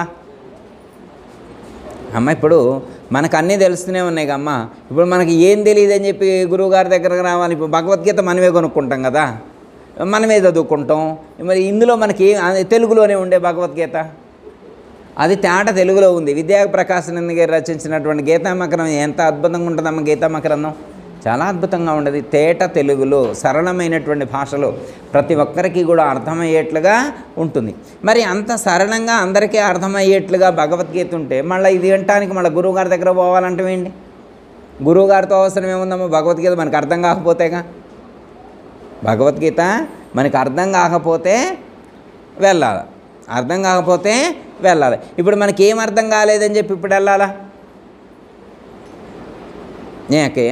అమ్మ ఇప్పుడు మనకు అన్నీ తెలుస్తూనే ఉన్నాయి అమ్మ ఇప్పుడు మనకి ఏం తెలియదు అని చెప్పి గురువుగారి దగ్గరకు రావాలి ఇప్పుడు భగవద్గీత మనమే కొనుక్కుంటాం కదా మనమే చదువుకుంటాం మరి ఇందులో మనకి ఏ- అది తెలుగులోనే ఉండే భగవద్గీత అది తేట తెలుగులో ఉంది విద్యా ప్రకాశనంద గారు రచించినటువంటి గీతామకరం ఎంత అద్భుతంగా ఉంటుందమ్మ గీతామకరందం చాలా అద్భుతంగా ఉండదు తేట తెలుగులో సరళమైనటువంటి భాషలో ప్రతి ఒక్కరికి కూడా అర్థమయ్యేట్లుగా ఉంటుంది మరి అంత సరళంగా అందరికీ అర్థమయ్యేట్లుగా భగవద్గీత ఉంటే మళ్ళీ ఇది వినటానికి మళ్ళీ గురువుగారి దగ్గర పోవాలంటే ఏంటి గురువుగారితో అవసరం ఏముందమ్మా భగవద్గీత మనకు అర్థం కాకపోతేగా భగవద్గీత మనకి అర్థం కాకపోతే వెళ్ళాలి అర్థం కాకపోతే వెళ్ళాలి ఇప్పుడు మనకి ఏం అర్థం కాలేదని చెప్పి ఇప్పుడు వెళ్ళాలా ఏకయ్య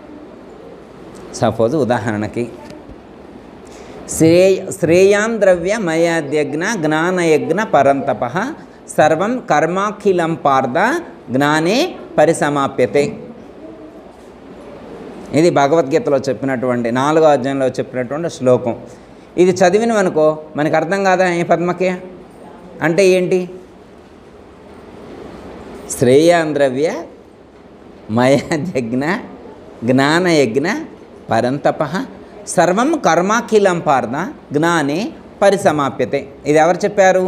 సపోజ్ ఉదాహరణకి శ్రేయ శ్రేయాం ద్రవ్య మయాద్యజ్ఞ జ్ఞానయజ్ఞ పరంతప సర్వం కర్మాఖిలం పార్థ జ్ఞానే పరిసమాప్యతే ఇది భగవద్గీతలో చెప్పినటువంటి నాలుగో అధ్యాయంలో చెప్పినటువంటి శ్లోకం ఇది చదివినవనుకో మనకి అర్థం కాదా ఏ పద్మకే అంటే ఏంటి శ్రేయాంద్రవ్య మయజజ్ఞ జ్ఞానయజ్ఞ పరంతప సర్వం కర్మాఖిలం పార్థ జ్ఞానే పరిసమాప్యతే ఇది ఎవరు చెప్పారు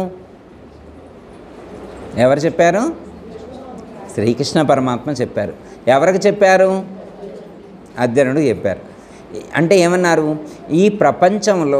ఎవరు చెప్పారు శ్రీకృష్ణ పరమాత్మ చెప్పారు ఎవరికి చెప్పారు అర్జునుడు చెప్పారు అంటే ఏమన్నారు ఈ ప్రపంచంలో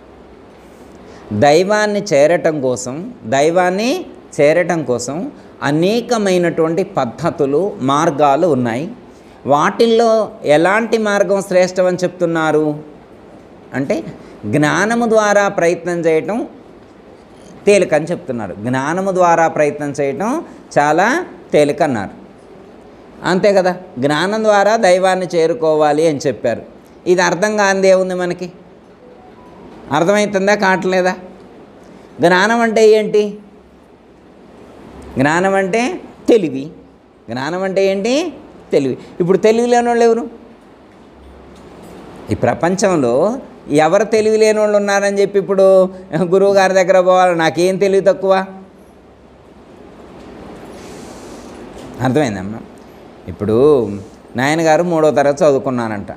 దైవాన్ని చేరటం కోసం దైవాన్ని చేరటం కోసం అనేకమైనటువంటి పద్ధతులు మార్గాలు ఉన్నాయి వాటిల్లో ఎలాంటి మార్గం శ్రేష్టమని చెప్తున్నారు అంటే జ్ఞానము ద్వారా ప్రయత్నం చేయటం తేలికని చెప్తున్నారు జ్ఞానము ద్వారా ప్రయత్నం చేయటం చాలా తేలిక అన్నారు అంతే కదా జ్ఞానం ద్వారా దైవాన్ని చేరుకోవాలి అని చెప్పారు ఇది అర్థం కానిది ఏముంది మనకి అర్థమవుతుందా కావట్లేదా జ్ఞానం అంటే ఏంటి జ్ఞానం అంటే తెలివి జ్ఞానం అంటే ఏంటి తెలివి ఇప్పుడు తెలివి లేని వాళ్ళు ఎవరు ఈ ప్రపంచంలో ఎవరు తెలివి లేని వాళ్ళు ఉన్నారని చెప్పి ఇప్పుడు గురువు గారి దగ్గర పోవాలి నాకేం తెలివి తక్కువ అర్థమైందమ్మా ఇప్పుడు నాయనగారు మూడో తరగతి చదువుకున్నానంట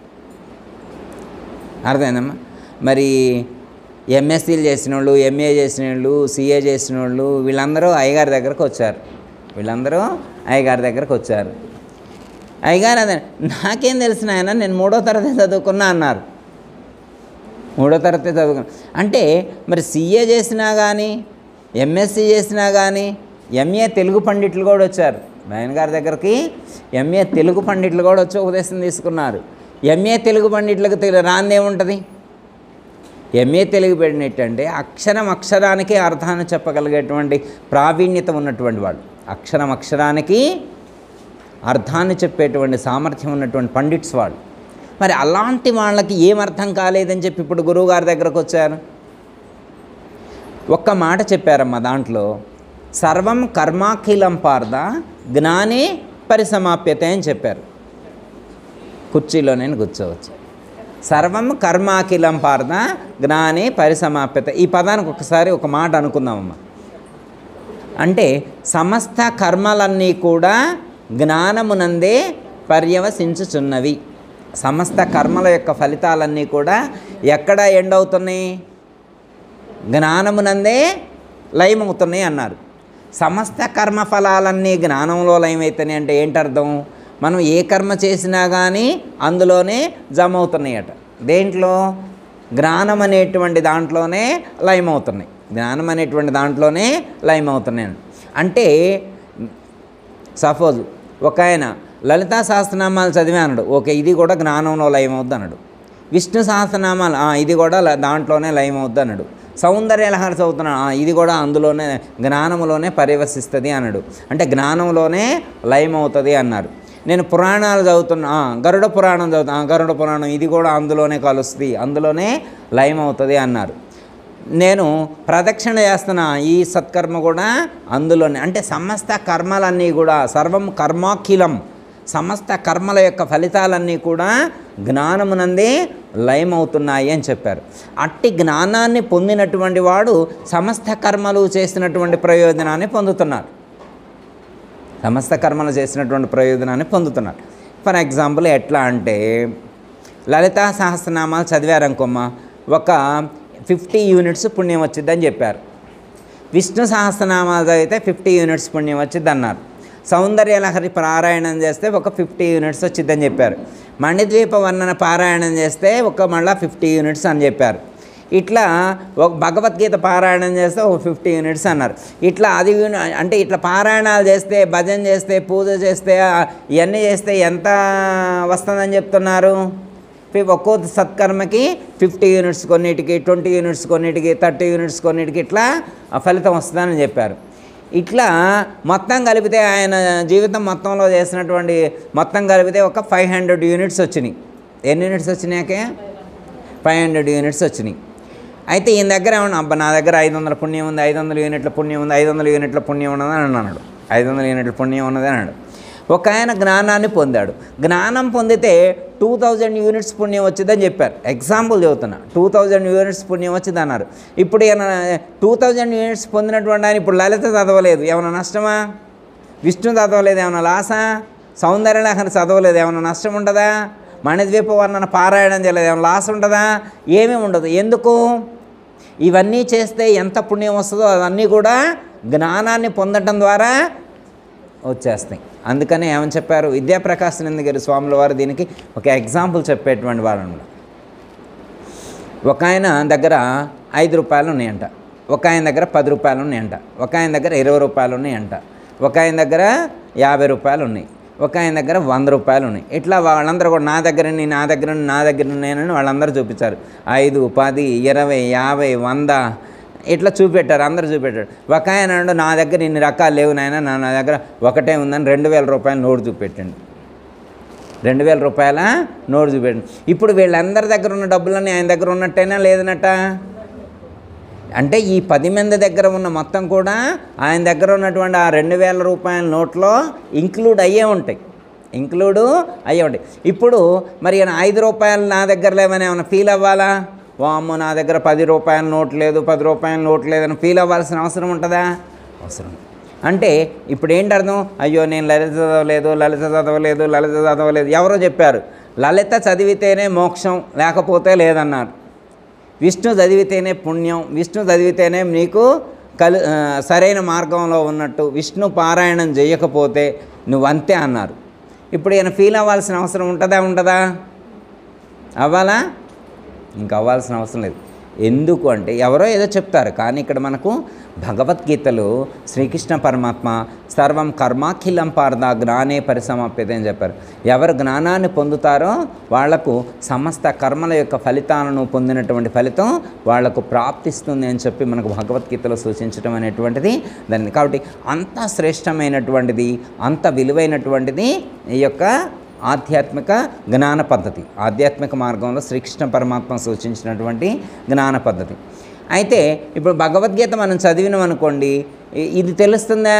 అర్థమైందమ్మా మరి ఎంఎస్సీలు చేసిన వాళ్ళు ఎంఏ చేసిన వాళ్ళు సిఏ చేసిన వాళ్ళు వీళ్ళందరూ అయ్యగారి దగ్గరకు వచ్చారు వీళ్ళందరూ అయ్యగారి దగ్గరకు వచ్చారు అయ్యగారు అదే నాకేం తెలిసిన ఆయన నేను మూడో తరగతి చదువుకున్నా అన్నారు మూడో తరగతి చదువుకున్నా అంటే మరి సిఏ చేసినా కానీ ఎంఎస్సి చేసినా కానీ ఎంఏ తెలుగు పండిట్లు కూడా వచ్చారు నాయన గారి దగ్గరికి ఎంఏ తెలుగు పండిట్లు కూడా వచ్చి ఉపదేశం తీసుకున్నారు ఎంఏ తెలుగు పండిట్లకు తెలు రాంది ఏముంటుంది ఎంఏ తెలుగు పండిట్ అంటే అక్షరం అక్షరానికి అర్థాన్ని చెప్పగలిగేటువంటి ప్రావీణ్యత ఉన్నటువంటి వాళ్ళు అక్షరం అక్షరానికి అర్థాన్ని చెప్పేటువంటి సామర్థ్యం ఉన్నటువంటి పండిట్స్ వాళ్ళు మరి అలాంటి వాళ్ళకి ఏం అర్థం కాలేదని చెప్పి ఇప్పుడు గురువు గారి దగ్గరకు వచ్చారు ఒక్క మాట చెప్పారమ్మా దాంట్లో సర్వం కర్మాఖిలం పార్థ జ్ఞానే పరిసమాప్యతే అని చెప్పారు కుర్చీలో నేను కూర్చోవచ్చు సర్వం కర్మాఖిలం పార్థ జ్ఞానే పరిసమాప్యత ఈ పదానికి ఒకసారి ఒక మాట అనుకుందామమ్మా అంటే సమస్త కర్మలన్నీ కూడా జ్ఞానమునందే పర్యవసించుచున్నవి సమస్త కర్మల యొక్క ఫలితాలన్నీ కూడా ఎక్కడ ఎండ్ అవుతున్నాయి జ్ఞానమునందే లయమవుతున్నాయి అన్నారు సమస్త కర్మ ఫలాలన్నీ జ్ఞానంలో లయమవుతున్నాయి అంటే ఏంటి అర్థం మనం ఏ కర్మ చేసినా కానీ అందులోనే జమ అవుతున్నాయట దేంట్లో జ్ఞానం అనేటువంటి దాంట్లోనే లయమవుతున్నాయి జ్ఞానం అనేటువంటి దాంట్లోనే లయమవుతున్నాయి అంటే సపోజ్ ఒక ఆయన లలితా సహస్రనామాలు చదివే అన్నాడు ఓకే ఇది కూడా జ్ఞానంలో లయమవుద్ది అన్నాడు విష్ణు సహస్రనామాలు "ఆ, ఇది కూడా ల- దాంట్లోనే లయమవుద్ది అన్నాడు సౌందర్య లహరి చదువుతున్నాడు "ఆ, ఇది కూడా అందులోనే జ్ఞానంలోనే పర్యవసిస్తుంది అన్నాడు అంటే జ్ఞానంలోనే లయమవుతుంది అన్నారు నేను పురాణాలు చదువుతున్నా "ఆ, గరుడ పురాణం చదువుతా "ఆ, గరుడ పురాణం ఇది కూడా అందులోనే కలుస్తుంది అందులోనే లయమవుతుంది అన్నారు నేను ప్రదక్షిణ చేస్తున్న ఈ సత్కర్మ కూడా అందులోనే అంటే సమస్త కర్మలన్నీ కూడా సర్వం కర్మాఖిలం సమస్త కర్మల యొక్క ఫలితాలన్నీ కూడా జ్ఞానమునందే లయమవుతున్నాయి అని చెప్పారు అట్టి జ్ఞానాన్ని పొందినటువంటి వాడు సమస్త కర్మలు చేసినటువంటి ప్రయోజనాన్ని పొందుతున్నారు సమస్త కర్మలు చేసినటువంటి ప్రయోజనాన్ని పొందుతున్నారు ఫర్ ఎగ్జాంపుల్ ఎట్లా అంటే లలితా సహస్రనామాలు చదివారనుకోమ్మ ఒక ఫిఫ్టీ యూనిట్స్ పుణ్యం వచ్చిందని చెప్పారు విష్ణు సహస్రనామాలు చదివితే ఫిఫ్టీ యూనిట్స్ పుణ్యం వచ్చింది అన్నారు సౌందర్య లహరి పారాయణం చేస్తే ఒక ఫిఫ్టీ యూనిట్స్ వచ్చిందని చెప్పారు మణిద్వీప వర్ణన పారాయణం చేస్తే ఒక మళ్ళా ఫిఫ్టీ యూనిట్స్ అని చెప్పారు ఇట్లా ఒక భగవద్గీత పారాయణం చేస్తే ఒక ఫిఫ్టీ యూనిట్స్ అన్నారు ఇట్లా అది యూని- అంటే ఇట్లా పారాయణాలు చేస్తే భజన చేస్తే పూజ చేస్తే ఆ, ఇవన్నీ చేస్తే ఎంత వస్తుందని చెప్తున్నారు ఫి- ఒక్కో సత్కర్మకి ఫిఫ్టీ యూనిట్స్ కొన్నిటికి ట్వంటీ యూనిట్స్ కొన్నిటికి థర్టీ యూనిట్స్ కొన్నిటికి ఇట్లా ఆ ఫలితం వస్తుందని చెప్పారు ఇట్లా మొత్తం కలిపితే ఆయన జీవితం మొత్తంలో చేసినటువంటి మొత్తం కలిపితే ఒక ఫైవ్ హండ్రెడ్ యూనిట్స్ వచ్చినాయి ఎన్ని యూనిట్స్ వచ్చినాకే ఫైవ్ హండ్రెడ్ యూనిట్స్ వచ్చినాయి అయితే ఈయన దగ్గర ఏమన్నా అబ్బా నా దగ్గర ఐదు వందల పుణ్యం ఉంది ఐదు వందల యూనిట్ల పుణ్యం ఉంది ఐదు వందల యూనిట్ల పుణ్యం ఉన్నది అని అన్నాడు ఐదు వందల యూనిట్ల పుణ్యం ఉన్నది అన్నాడు ఒక ఆయన జ్ఞానాన్ని పొందాడు జ్ఞానం పొందితే టూ థౌజండ్ యూనిట్స్ పుణ్యం వచ్చిందని చెప్పారు ఎగ్జాంపుల్ చెబుతున్నా టూ థౌజండ్ యూనిట్స్ పుణ్యం వచ్చింది అన్నారు ఇప్పుడు ఈయన టూ థౌజండ్ యూనిట్స్ పొందినటువంటి ఆయన ఇప్పుడు లలిత చదవలేదు ఏమైనా నష్టమా విష్ణు చదవలేదు ఏమైనా లాసా సౌందర్యలేఖన చదవలేదు ఏమైనా నష్టం ఉంటుందా మణిద్వీప వర్ణన పారాయణం చేయలేదు ఏమైనా లాస్ ఉంటుందా ఏమీ ఉండదు ఎందుకు ఇవన్నీ చేస్తే ఎంత పుణ్యం వస్తుందో అవన్నీ కూడా జ్ఞానాన్ని పొందటం ద్వారా వచ్చేస్తాయి అందుకనే ఏమని చెప్పారు విద్యాప్రకాశనంద గారి స్వాముల వారు దీనికి ఒక ఎగ్జాంపుల్ చెప్పేటువంటి వాళ్ళు అన్నమాట ఒక ఆయన దగ్గర ఐదు రూపాయలు ఉన్నాయంట ఒక ఆయన దగ్గర పది రూపాయలు ఉన్నాయంట ఒక ఆయన దగ్గర ఇరవై రూపాయలు ఉన్నాయంట ఒక ఆయన దగ్గర యాభై రూపాయలు ఉన్నాయి ఒక ఆయన దగ్గర వంద రూపాయలు ఉన్నాయి ఇట్లా వాళ్ళందరూ కూడా నా దగ్గర ఉన్నాయి, నా దగ్గర ఉన్నాయి, నా దగ్గర ఉన్నాయని వాళ్ళందరూ చూపించారు ఐదు పది ఇరవై యాభై వంద ఇట్లా చూపెట్టారు అందరూ చూపెట్టారు ఒక ఆయన అన్నాడు, నా దగ్గర ఇన్ని రకాలు లేవు నాయన నా నా దగ్గర ఒకటే ఉందని రెండు వేల రూపాయలు నోటు చూపెట్టండి రెండు వేల రూపాయల నోటు చూపెట్టండి ఇప్పుడు వీళ్ళందరి దగ్గర ఉన్న డబ్బులన్నీ ఆయన దగ్గర ఉన్నట్టేనా లేదనట అంటే ఈ పది మంది దగ్గర ఉన్న మొత్తం కూడా ఆయన దగ్గర ఉన్నటువంటి ఆ రెండు వేల రూపాయల నోట్లో ఇంక్లూడ్ అయ్యే ఉంటాయి ఇంక్లూడ్ అయ్యే ఉంటాయి ఇప్పుడు మరి ఈయన ఐదు రూపాయలు నా దగ్గర లేవని ఏమైనా ఫీల్ అవ్వాలా వామ్మో నా దగ్గర పది రూపాయల నోట్ లేదు పది రూపాయల నోట్ లేదని ఫీల్ అవ్వాల్సిన అవసరం ఉంటుందా అవసరం అంటే ఇప్పుడు ఏంటి అర్థం అయ్యో నేను లలిత చదవలేదు లలిత చదవలేదు లలిత చదవలేదు ఎవరో చెప్పారు లలిత చదివితేనే మోక్షం లేకపోతే లేదన్నారు విష్ణు చదివితేనే పుణ్యం విష్ణు చదివితేనే నీకు కలు ఆ, సరైన మార్గంలో ఉన్నట్టు విష్ణు పారాయణం చేయకపోతే నువ్వు అంతే అన్నారు ఇప్పుడు ఈయన ఫీల్ అవ్వాల్సిన అవసరం ఉంటుందా ఉంటుందా అవ్వాలా ఇంకా అవ్వాల్సిన అవసరం లేదు ఎందుకు అంటే ఎవరో ఏదో చెప్తారు కానీ ఇక్కడ మనకు భగవద్గీతలో శ్రీకృష్ణ పరమాత్మ సర్వం కర్మాఖిలం పారద జ్ఞానే పరిసమాప్యత అని చెప్పారు ఎవరు జ్ఞానాన్ని పొందుతారో వాళ్లకు సమస్త కర్మల యొక్క ఫలితాలను పొందినటువంటి ఫలితం వాళ్లకు ప్రాప్తిస్తుంది అని చెప్పి మనకు భగవద్గీతలో సూచించడం అనేటువంటిది దాన్ని కాబట్టి అంత శ్రేష్టమైనటువంటిది అంత విలువైనటువంటిది ఈ యొక్క ఆధ్యాత్మిక జ్ఞాన పద్ధతి ఆధ్యాత్మిక మార్గంలో శ్రీకృష్ణ పరమాత్మ సూచించినటువంటి జ్ఞాన పద్ధతి అయితే ఇప్పుడు భగవద్గీత మనం చదివినాం అనుకోండి ఇ- ఇది తెలుస్తుందా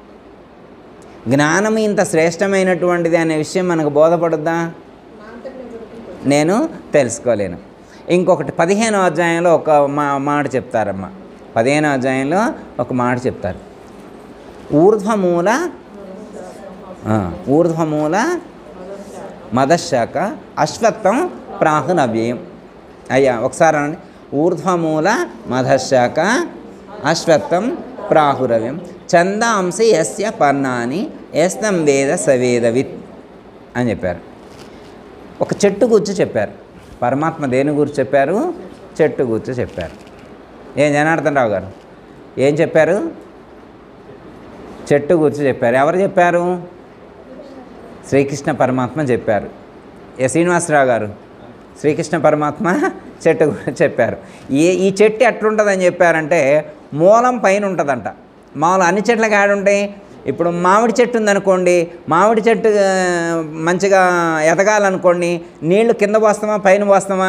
జ్ఞానం ఇంత శ్రేష్టమైనటువంటిది అనే విషయం మనకు బోధపడుద్దా నేను తెలుసుకోలేను ఇంకొకటి పదిహేనో అధ్యాయంలో ఒక మా మాట చెప్తారమ్మ పదిహేనో అధ్యాయంలో ఒక మాట చెప్తారు ఊర్ధ్వమూల ఆ, ఊర్ధ్వమూల మదశాఖ అశ్వత్థం ప్రాహునవ్యయం అయ్యా ఒకసారి అనండి ఊర్ధ్వమూల మధశాఖ అశ్వత్థం ప్రాహురవ్యం చందాంసి యస్య పర్ణాని ఎస్తం వేద సవేదవిత్ అని చెప్పారు ఒక చెట్టు గురించి చెప్పారు పరమాత్మ దేని గురించి చెప్పారు చెట్టు గురించి చెప్పారు ఏం జనార్దన్ రావు గారు ఏం చెప్పారు చెట్టు గురించి చెప్పారు ఎవరు చెప్పారు శ్రీకృష్ణ పరమాత్మ చెప్పారు ఏ శ్రీనివాసరావు గారు శ్రీకృష్ణ పరమాత్మ చెట్టు గురించి చెప్పారు ఏ ఈ చెట్టు ఎట్లుంటుందని చెప్పారంటే మూలం పైన ఉంటుందంట మామూలు అన్ని చెట్లకు యాడ్ ఉంటాయి ఇప్పుడు మామిడి చెట్టు ఉందనుకోండి మామిడి చెట్టు ఆ, మంచిగా ఎదగాలనుకోండి నీళ్లు కింద పోస్తామా పైన పోస్తామా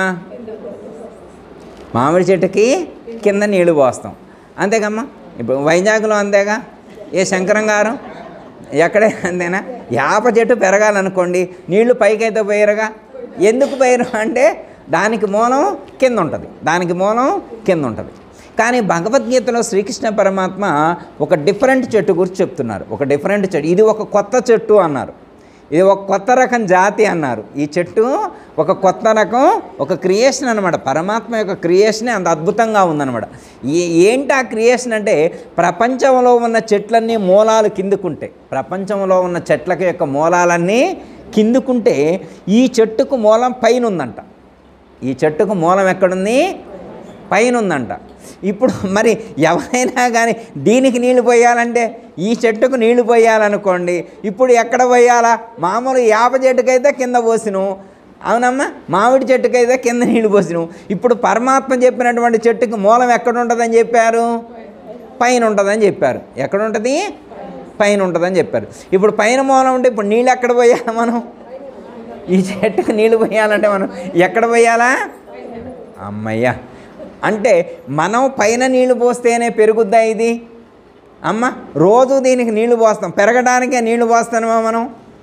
మామిడి చెట్టుకి కింద నీళ్లు పోస్తాం అంతేకమ్మా ఇప్పుడు వైజాగ్లో అంతేగా ఏ శంకరం గారు ఎక్కడే అంతేనా యాప చెట్టు పెరగాలనుకోండి నీళ్లు పైకైతే పోయారుగా ఎందుకు పోయారు అంటే దానికి మూలం కింద ఉంటుంది దానికి మూలం కింద ఉంటుంది కానీ భగవద్గీతలో శ్రీకృష్ణ పరమాత్మ ఒక డిఫరెంట్ చెట్టు గురించి చెప్తున్నారు ఒక డిఫరెంట్ చెట్టు ఇది ఒక కొత్త చెట్టు అన్నారు ఇది ఒక కొత్త రకం జాతి అన్నారు ఈ చెట్టు ఒక కొత్త రకం ఒక క్రియేషన్ అనమాట పరమాత్మ యొక్క క్రియేషనే అంత అద్భుతంగా ఉందన్నమాట ఏ ఏంటి ఆ క్రియేషన్ అంటే ప్రపంచంలో ఉన్న చెట్లన్నీ మూలాలు కిందుకుంటాయి ప్రపంచంలో ఉన్న చెట్లకి యొక్క మూలాలన్నీ కిందుకుంటే ఈ చెట్టుకు మూలం పైన ఉందంట ఈ చెట్టుకు మూలం ఎక్కడుంది పైన ఉందంట ఇప్పుడు మరి ఎవరైనా కానీ దీనికి నీళ్లు పోయాలంటే ఈ చెట్టుకు నీళ్లు పోయాలనుకోండి ఇప్పుడు ఎక్కడ పోయాలా మామూలు యాప చెట్టుకైతే కింద పోసిను అవునమ్మా మామిడి చెట్టుకైతే కింద నీళ్లు పోసిను ఇప్పుడు పరమాత్మ చెప్పినటువంటి చెట్టుకు మూలం ఎక్కడ ఉంటుందని చెప్పారు పైన ఉంటుందని చెప్పారు ఎక్కడ ఉంటుంది పైన ఉంటుందని చెప్పారు ఇప్పుడు పైన మూలం ఉంటే ఇప్పుడు నీళ్ళు ఎక్కడ పోయాలి మనం ఈ చెట్టుకు నీళ్ళు పోయాలంటే మనం ఎక్కడ పోయాలా అమ్మయ్యా అంటే మనం పైన నీళ్లు పోస్తేనే పెరుగుద్దా ఇది అమ్మ రోజు దీనికి నీళ్లు పోస్తాం పెరగడానికే నీళ్లు పోస్తామా మనం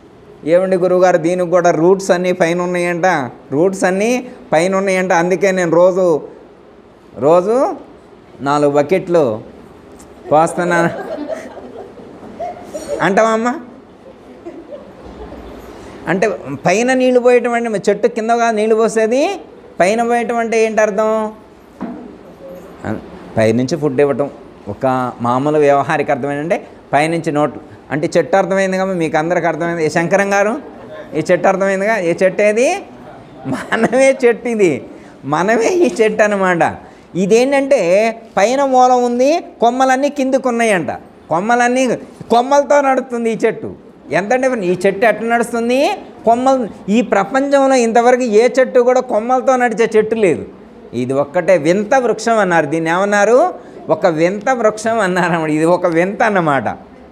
ఏమండి గురువుగారు దీనికి కూడా రూట్స్ అన్నీ పైన ఉన్నాయంట రూట్స్ అన్నీ పైన ఉన్నాయంట అందుకే నేను రోజు రోజు నాలుగు బకెట్లు పోస్తున్నాను అంటావమ్మా అంటే పైన నీళ్లు పోయటం అంటే మరి చెట్టు కిందగా నీళ్లు పోసేది పైన పోయటం అంటే ఏంటి అర్థం అ- పైనుంచి ఫుడ్ ఇవ్వటం ఒక మామూలు వ్యవహారిక అర్థమైందంటే పైనుంచి నోట్ అంటే చెట్టు అర్థమైంది కదా మీకు అందరికి అర్థమైంది ఏ శంకరం గారు ఈ చెట్టు అర్థమైందిగా ఈ చెట్టు ఏది మనమే చెట్టు ఇది మనమే ఈ చెట్టు అనమాట ఇదేంటంటే పైన మూలం ఉంది కొమ్మలన్నీ కిందికి ఉన్నాయంట కొమ్మలన్నీ కొమ్మలతో నడుస్తుంది ఈ చెట్టు ఎంతంటే ఈ చెట్టు ఎట్లా నడుస్తుంది కొమ్మలు ఈ ప్రపంచంలో ఇంతవరకు ఏ చెట్టు కూడా కొమ్మలతో నడిచే చెట్టు లేదు ఇది ఒక్కటే వింత వృక్షం అన్నారు దీన్ని ఏమన్నారు ఒక వింత వృక్షం అన్నారు అన్నమాట ఇది ఒక వింత అన్నమాట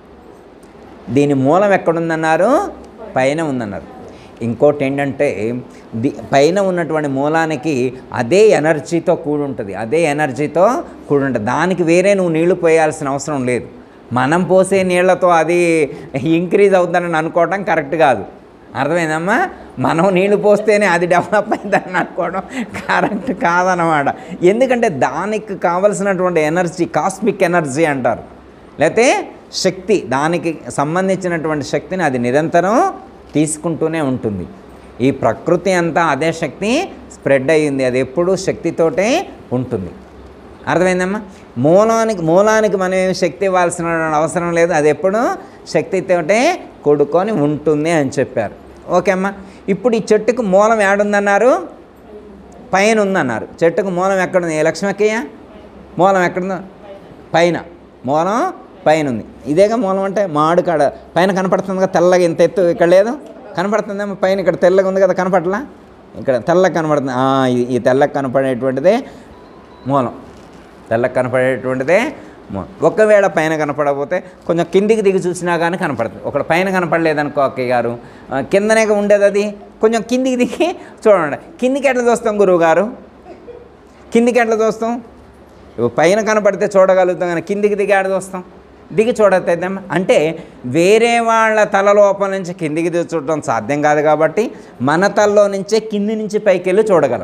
దీని మూలం ఎక్కడుందన్నారు పైన ఉందన్నారు ఇంకోటి ఏంటంటే ది పైన ఉన్నటువంటి మూలానికి అదే ఎనర్జీతో కూడి ఉంటుంది అదే ఎనర్జీతో కూడి ఉంటుంది దానికి వేరే నువ్వు నీళ్లు పోయాల్సిన అవసరం లేదు మనం పోసే నీళ్లతో అది ఇంక్రీజ్ అవుతుందని అనుకోవడం కరెక్ట్ కాదు అర్థమైందమ్మా మనం నీళ్లు పోస్తేనే అది డెవలప్ అయిందని అనుకోవడం కరెక్ట్ కాదనమాట ఎందుకంటే దానికి కావలసినటువంటి ఎనర్జీ కాస్మిక్ ఎనర్జీ అంటారు లేకపోతే శక్తి దానికి సంబంధించినటువంటి శక్తిని అది నిరంతరం తీసుకుంటూనే ఉంటుంది ఈ ప్రకృతి అంతా అదే శక్తి స్ప్రెడ్ అయ్యింది అది ఎప్పుడూ శక్తితోటే ఉంటుంది అర్థమైందమ్మా మూలానికి మూలానికి మనం ఏమి శక్తి ఇవ్వాల్సిన అవసరం లేదు అది ఎప్పుడు శక్తితోటే కూడుకొని ఉంటుంది అని చెప్పారు ఓకే అమ్మా ఇప్పుడు ఈ చెట్టుకు మూలం ఏడుందన్నారు పైన ఉందన్నారు చెట్టుకు మూలం ఎక్కడుంది ఏ లక్ష్మక్కయ్య మూలం ఎక్కడుందో పైన మూలం పైన ఉంది ఇదేగా మూలం అంటే మాడు కాడ పైన కనపడుతుంది కదా తెల్లగా ఇంత ఎత్తు ఇక్కడ లేదు కనపడుతుందేమో పైన ఇక్కడ తెల్లగా ఉంది కదా కనపడలా ఇక్కడ తెల్లగా కనపడుతుంది ఆ, ఈ- ఈ తెల్లగా కనపడేటువంటిదే మూలం తెల్లగా కనపడేటువంటిదే మూలం ఒకవేళ పైన కనపడకపోతే కొంచెం కిందికి దిగి చూసినా కానీ కనపడుతుంది ఒకటి పైన కనపడలేదనుకో అక్కయ్య గారు ఆ, కిందనే ఉండేది అది కొంచెం కిందికి దిగి చూడండి కిందికి ఎట్లా చూస్తాం గురువు గారు కిందికి ఎట్లా చూస్తాం ఇవి పైన కనపడితే చూడగలుగుతాం కానీ కిందికి దిగి ఆడ చూస్తాం దిగి చూడతేద్దామా అంటే వేరే వాళ్ళ తల లోపల నుంచి కిందికి దిగి చూడటం సాధ్యం కాదు కాబట్టి మన తలలో నుంచే కింది నుంచి పైకి వెళ్ళి చూడగలం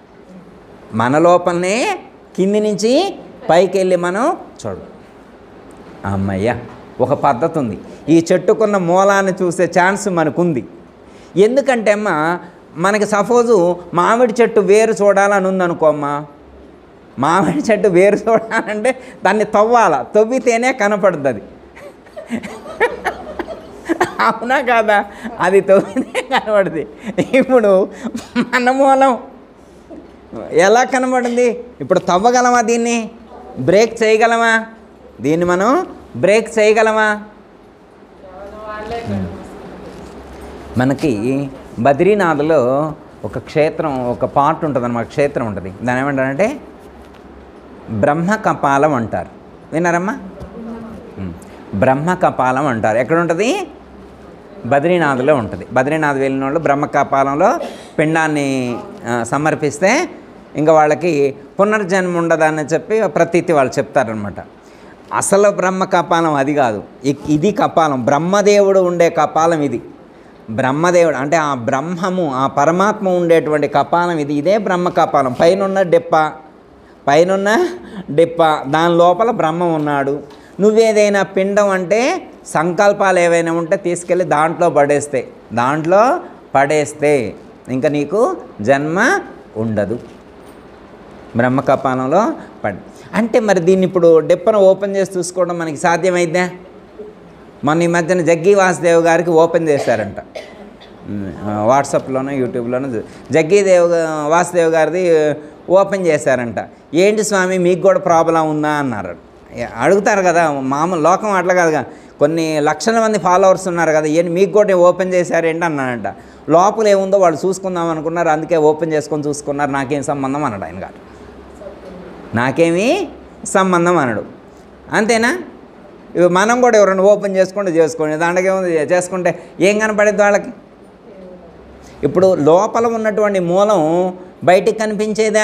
మన లోపలనే కింది నుంచి పైకి వెళ్ళి మనం చూడ అమ్మయ్య ఒక పద్ధతి ఉంది ఈ చెట్టుకున్న మూలాన్ని చూసే ఛాన్స్ మనకుంది ఎందుకంటే అమ్మ మనకి సపోజు మామిడి చెట్టు వేరు చూడాలని ఉందనుకో అమ్మా మామిడి చెట్టు వేరు చూడాలంటే దాన్ని తవ్వాల తవ్వితేనే కనపడుతుంది అది అవునా కాదా అది తవ్వితే కనపడుతుంది ఇప్పుడు మన మూలం ఎలా కనబడింది ఇప్పుడు తవ్వగలమా దీన్ని బ్రేక్ చేయగలమా దీన్ని మనం బ్రేక్ చేయగలమా మనకి బద్రీనాథ్లో ఒక క్షేత్రం ఒక పార్ట్ ఉంటుంది అన్నమాట క్షేత్రం ఉంటుంది దాని ఏమంటారంటే బ్రహ్మ కపాలం అంటారు విన్నారమ్మా ఉమ్. బ్రహ్మ కపాలం అంటారు ఎక్కడ ఉంటుంది బద్రీనాథ్లో ఉంటుంది బద్రీనాథ్ వెళ్ళిన వాళ్ళు బ్రహ్మ కపాలంలో పిండాన్ని ఆ, సమర్పిస్తే ఇంకా వాళ్ళకి పునర్జన్మ ఉండదని చెప్పి ప్రతీతి వాళ్ళు చెప్తారనమాట అసలు బ్రహ్మ కపాలం అది కాదు ఇ- ఇది కపాలం బ్రహ్మదేవుడు ఉండే కపాలం ఇది బ్రహ్మదేవుడు అంటే ఆ బ్రహ్మము ఆ పరమాత్మ ఉండేటువంటి కపాలం ఇది ఇదే బ్రహ్మ కపాలం పైన డెప్ప పైనున్న డిప్ప దాని లోపల బ్రహ్మ ఉన్నాడు నువ్వేదైనా పిండం అంటే సంకల్పాలు ఏవైనా ఉంటే తీసుకెళ్ళి దాంట్లో పడేస్తే దాంట్లో పడేస్తే ఇంకా నీకు జన్మ ఉండదు బ్రహ్మకపాలంలో పడి అంటే మరి దీన్ని ఇప్పుడు డిప్పను ఓపెన్ చేసి చూసుకోవడం మనకి సాధ్యమైద్దా మొన్న ఈ మధ్యన జగ్గి వాసుదేవ్ గారికి ఓపెన్ చేశారంట ఉమ్, వాట్సాప్లోనో యూట్యూబ్లోనో చూ- జగ్గి దేవ్ గా- వాసుదేవ్ గారిది ఓపెన్ చేశారంట ఏంటి స్వామి మీకు కూడా ప్రాబ్లం ఉందా అన్నారు ఏ- అడుగుతారు కదా మామూలు లోకం అట్లా కాదుగా కొన్ని లక్షల మంది ఫాలోవర్స్ ఉన్నారు కదా ఏంటి మీకు కూడా ఓపెన్ చేశారేంటి అన్నాడంట లోపల ఏముందో వాళ్ళు చూసుకుందాం అనుకున్నారు అందుకే ఓపెన్ చేసుకొని చూసుకున్నారు నాకేం సంబంధం అన్నాడు ఆయన గారు నాకేమీ సంబంధం అనడు అంతేనా ఇవి మనం కూడా ఎవరైనా ఓపెన్ చేసుకుంటే చేసుకోండి దాంట్లో ఏముంది చేసుకుంటే ఏం కనపడేది వాళ్ళకి ఇప్పుడు లోపల ఉన్నటువంటి మూలం బయటికి కనిపించేదా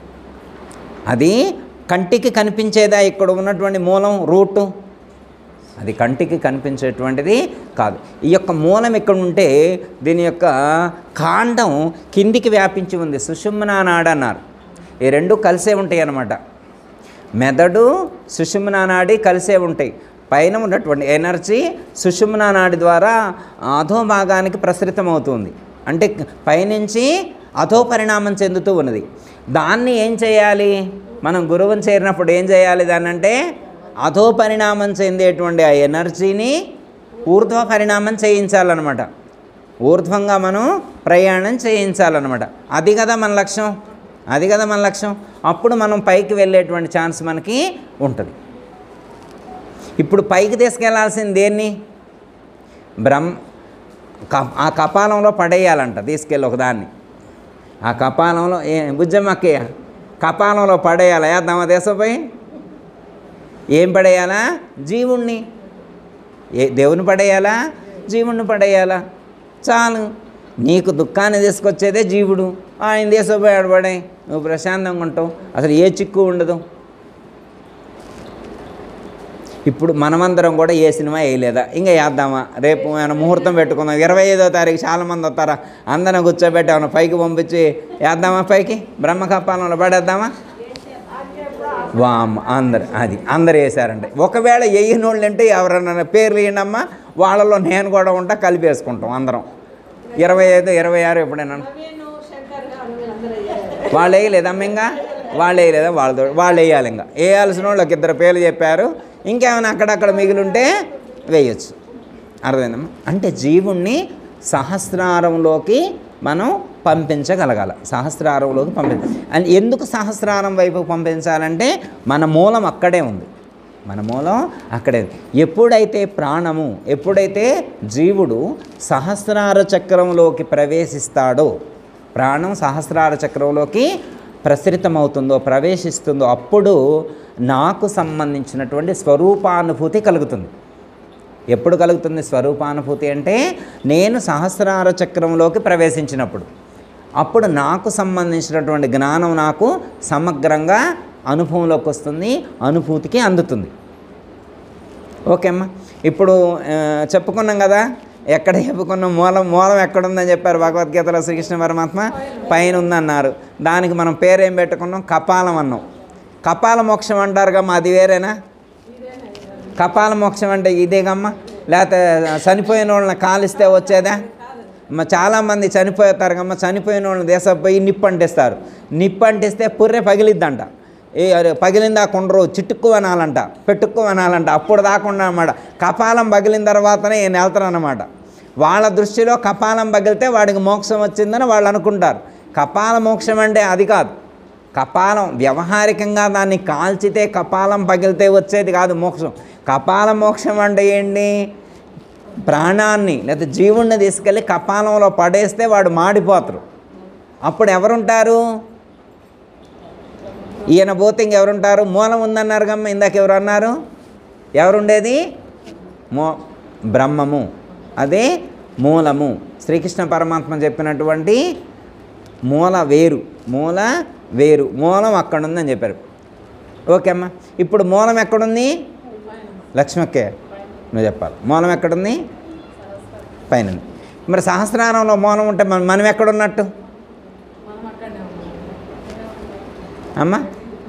అది కంటికి కనిపించేదా ఇక్కడ ఉన్నటువంటి మూలం రూటు అది కంటికి కనిపించేటువంటిది కాదు ఈ యొక్క మూలం ఇక్కడ ఉంటే దీని యొక్క కాండం కిందికి వ్యాపించి ఉంది సుషుమ్నా నాడి అన్నారు ఈ రెండు కలిసే ఉంటాయి అన్నమాట మెదడు సుషుమ్నా నాడి కలిసే ఉంటాయి పైన ఉన్నటువంటి ఎనర్జీ సుషుమ్నా నాడి ద్వారా అధో భాగానికి ప్రసరితమవుతుంది అంటే పైనుంచి అధో పరిణామం చెందుతూ ఉన్నది దాన్ని ఏం చేయాలి మనం గురువుని చేరినప్పుడు ఏం చేయాలి దాన్ని అంటే అధో పరిణామం చెందేటువంటి ఆ ఎనర్జీని ఊర్ధ్వ పరిణామం చేయించాలన్నమాట ఊర్ధ్వంగా మనం ప్రయాణం చేయించాలన్నమాట అది కదా మన లక్ష్యం అది కదా మన లక్ష్యం అప్పుడు మనం పైకి వెళ్ళేటువంటి ఛాన్స్ మనకి ఉంటుంది ఇప్పుడు పైకి తీసుకెళ్లాల్సింది దేన్ని బ్రహ్మ క- ఆ కపాలంలో పడేయాలంట తీసుకెళ్ళి ఒకదాన్ని ఆ కపాలంలో ఏ బుజ్జమ్మకి కపాలంలో పడేయాలి వేద్దామా దేశంపై ఏం పడేయాలా జీవుణ్ణి ఏ దేవుని పడేయాలా జీవుణ్ణి పడేయాలా చాలు నీకు దుఃఖాన్ని తీసుకొచ్చేదే జీవుడు ఆయన దేశపోయాడు పడే నువ్వు ప్రశాంతంగా ఉంటావు అసలు ఏ చిక్కు ఉండదు ఇప్పుడు మనమందరం కూడా ఏ సినిమా వేయలేదా ఇంకా వేద్దామా రేపు ఏమైనా ముహూర్తం పెట్టుకుందాం ఇరవై ఐదో తారీఖు చాలా మంది వస్తారా అందరం కూర్చోబెట్టి ఏమైనా పైకి పంపించి వేద్దామా పైకి బ్రహ్మకపాలంలో పడేద్దామా వామ్ అందరు అది అందరు వేసారంటే ఒకవేళ వేయనోళ్ళు అంటే ఎవరన్నా పేర్లు వేయండమ్మా వాళ్ళలో నేను కూడా ఉంటా కలిపేసుకుంటాం అందరం ఇరవై ఐదు ఇరవై ఆరు ఎప్పుడైనా వాళ్ళు వేయలేదమ్మ ఇంకా వాళ్ళు వేయలేదా వాళ్ళతో వాళ్ళు వేయాలి ఇంకా వేయాల్సిన వాళ్ళకి ఇద్దరు పేర్లు చెప్పారు ఇంకేమైనా అక్కడక్కడ మిగిలి ఉంటే వేయచ్చు అర్థమైందమ్మా అంటే జీవుణ్ణి సహస్రారంలోకి మనం పంపించగలగాల సహస్రారంలోకి పంపించ అండ్ ఎందుకు సహస్రారం వైపు పంపించాలంటే మన మూలం అక్కడే ఉంది మన మూలం అక్కడే ఉంది. ఎప్పుడైతే ప్రాణము ఎప్పుడైతే జీవుడు సహస్రార చక్రంలోకి ప్రవేశిస్తాడో ప్రాణం సహస్రార చక్రంలోకి ప్రసరితమవుతుందో ప్రవేశిస్తుందో అప్పుడు నాకు సంబంధించినటువంటి స్వరూపానుభూతి కలుగుతుంది ఎప్పుడు కలుగుతుంది స్వరూపానుభూతి అంటే నేను సహస్రార చక్రంలోకి ప్రవేశించినప్పుడు అప్పుడు నాకు సంబంధించినటువంటి జ్ఞానం నాకు సమగ్రంగా అనుభవంలోకి వస్తుంది అనుభూతికి అందుతుంది ఓకే అమ్మా ఇప్పుడు ఆ, చెప్పుకున్నాం కదా ఎక్కడ చెప్పుకున్నాం మూలం మూలం ఎక్కడుందని చెప్పారు భగవద్గీతలో శ్రీకృష్ణ పరమాత్మ పైన ఉందన్నారు దానికి మనం పేరేం పెట్టుకున్నాం కపాలం అన్నాం కపాల మోక్షం అంటారు కమ్మా అది వేరేనా కపాల మోక్షం అంటే ఇదేగమ్మా లేకపోతే చనిపోయిన వాళ్ళని కాలిస్తే వచ్చేదా మ చాలామంది చనిపోతారు కమ్మా చనిపోయిన వాళ్ళని దేశం పోయి నిప్పు అంటిస్తారు నిప్పు అంటిస్తే పుర్రె పగిలిద్దంట ఏ అరే పగిలిందా కుండరు చిట్టుక్కు అనాలంట పెట్టుక్కు అనాలంట అప్పుడు దాకుండా అన్నమాట కపాలం పగిలిన తర్వాతనే ఈయన వెళ్తారన్నమాట వాళ్ళ దృష్టిలో కపాలం పగిలితే వాడికి మోక్షం వచ్చిందని వాళ్ళు అనుకుంటారు కపాల మోక్షం అంటే అది కాదు కపాలం వ్యవహారికంగా దాన్ని కాల్చితే కపాలం పగిలితే వచ్చేది కాదు మోక్షం కపాల మోక్షం అంటే ఏంటి ప్రాణాన్ని లేదా జీవుణ్ణి తీసుకెళ్ళి కపాలంలో పడేస్తే వాడు మాడిపోతారు అప్పుడు ఎవరుంటారు ఈయన పోతే ఇంకెవరుంటారు మూలం ఉందన్నారు గమ్మ ఇందాక ఎవరు అన్నారు ఎవరుండేది మో బ్రహ్మము అదే మూలము శ్రీకృష్ణ పరమాత్మ చెప్పినటువంటి మూల వేరు మూల వేరు మూలం అక్కడ ఉందని చెప్పారు ఓకే అమ్మా ఇప్పుడు మూలం ఎక్కడుంది లక్ష్మక్కే నువ్వు చెప్పాలి మూలం ఎక్కడుంది పైన ఉంది. మరి సహస్రారంలో మూలం ఉంటే మనం మనం ఎక్కడున్నట్టు అమ్మా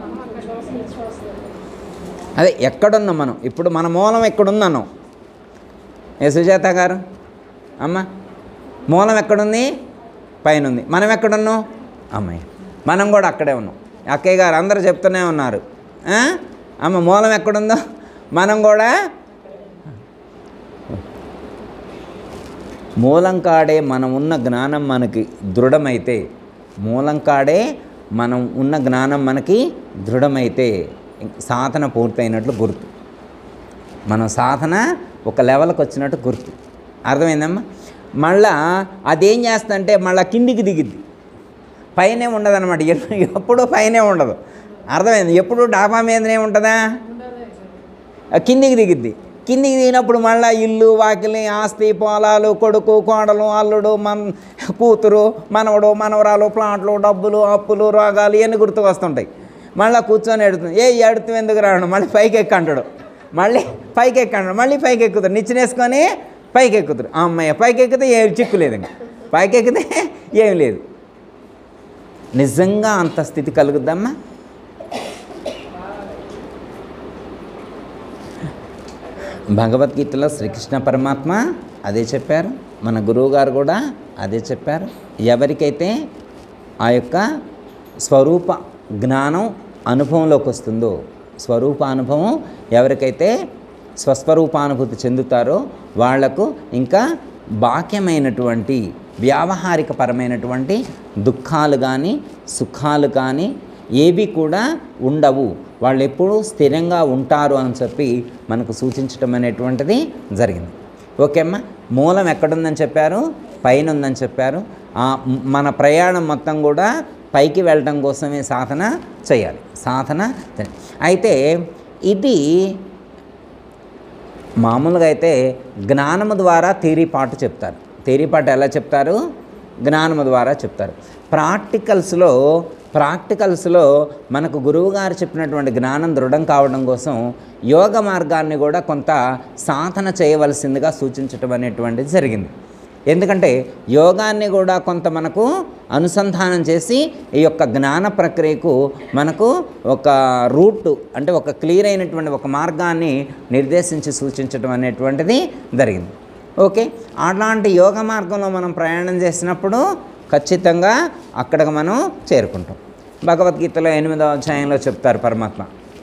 అదే ఎక్కడున్నాం మనం ఇప్పుడు మన మూలం ఎక్కడుందన్నాం ఏ సుజాత గారు అమ్మ మూలం ఎక్కడుంది పైన ఉంది మనం ఎక్కడున్నాం అమ్మాయి మనం కూడా అక్కడే ఉన్నాం అక్కయ్య గారు అందరూ చెప్తూనే ఉన్నారు ఆ? అమ్మ మూలం ఎక్కడుందో మనం కూడా మూలం కాడే మనం ఉన్న జ్ఞానం మనకి దృఢమైతే మూలం కాడే మనం ఉన్న జ్ఞానం మనకి దృఢమైతే సాధన పూర్తయినట్లు గుర్తు మనం సాధన ఒక లెవెల్కి వచ్చినట్టు గుర్తు అర్థమైందమ్మా మళ్ళా అదేం చేస్తుందంటే మళ్ళీ కిందికి దిగిద్ది పైనే ఉండదన్నమాట ఎప్పుడు ఎప్పుడూ పైనే ఉండదు అర్థమైంది ఎప్పుడు డాబా మీదనే ఉంటుందా ఆ కిందికి దిగిద్ది కిందికి దిగినప్పుడు మళ్ళీ ఇల్లు వాకిలి ఆస్తి పొలాలు కొడుకు కోడలు అల్లుడు మన కూతురు మనవడు మనవరాలు ప్లాట్లు డబ్బులు అప్పులు రోగాలు ఇవన్నీ గుర్తుకు వస్తుంటాయి మళ్ళీ కూర్చొని ఎడుతుంది ఏ ఎడుతూ ఎందుకు రాడు మళ్ళీ పైకి ఎక్కి అంటాడు మళ్ళీ పైకి ఎక్కండి మళ్ళీ పైకి ఎక్కుతారు నిచ్చినేసుకొని పైకి ఎక్కుతారు ఆ అమ్మాయి పైకి ఎక్కితే ఏం చిక్కు లేదు ఇంకా పైకి ఎక్కితే ఏం లేదు నిజంగా అంత స్థితి కలుగుద్దమ్మా భగవద్గీతలో శ్రీకృష్ణ పరమాత్మ అదే చెప్పారు మన గురువు గారు కూడా అదే చెప్పారు ఎవరికైతే ఆ యొక్క స్వరూప జ్ఞానం అనుభవంలోకి వస్తుందో స్వరూప అనుభవం ఎవరికైతే స్వస్వరూపానుభూతి చెందుతారో వాళ్లకు ఇంకా బాక్యమైనటువంటి వ్యావహారిక పరమైనటువంటి దుఃఖాలు కానీ సుఖాలు కానీ ఏవి కూడా ఉండవు వాళ్ళు ఎప్పుడూ స్థిరంగా ఉంటారు అని చెప్పి మనకు సూచించడం అనేటువంటిది జరిగింది ఓకే అమ్మా మూలం ఎక్కడుందని చెప్పారు పైన ఉందని చెప్పారు ఆ మ్- మన ప్రయాణం మొత్తం కూడా పైకి వెళ్ళడం కోసమే సాధన చేయాలి సాధన చేయాలి. అయితే ఇది మామూలుగా అయితే జ్ఞానము ద్వారా థీరీపాటు చెప్తారు థీరీపాటు ఎలా చెప్తారు జ్ఞానము ద్వారా చెప్తారు ప్రాక్టికల్స్లో ప్రాక్టికల్స్లో మనకు గురువుగారు చెప్పినటువంటి జ్ఞానం దృఢం కావడం కోసం యోగ మార్గాన్ని కూడా కొంత సాధన చేయవలసిందిగా సూచించటం అనేటువంటిది జరిగింది ఎందుకంటే యోగాన్ని కూడా కొంత మనకు అనుసంధానం చేసి ఈ యొక్క జ్ఞాన ప్రక్రియకు మనకు ఒక రూట్ అంటే ఒక క్లియర్ అయినటువంటి ఒక మార్గాన్ని నిర్దేశించి సూచించడం అనేటువంటిది జరిగింది ఓకే అలాంటి యోగ మార్గంలో మనం ప్రయాణం చేసినప్పుడు ఖచ్చితంగా అక్కడికి మనం చేరుకుంటాం భగవద్గీతలో ఎనిమిదవ అధ్యాయంలో చెప్తారు పరమాత్మ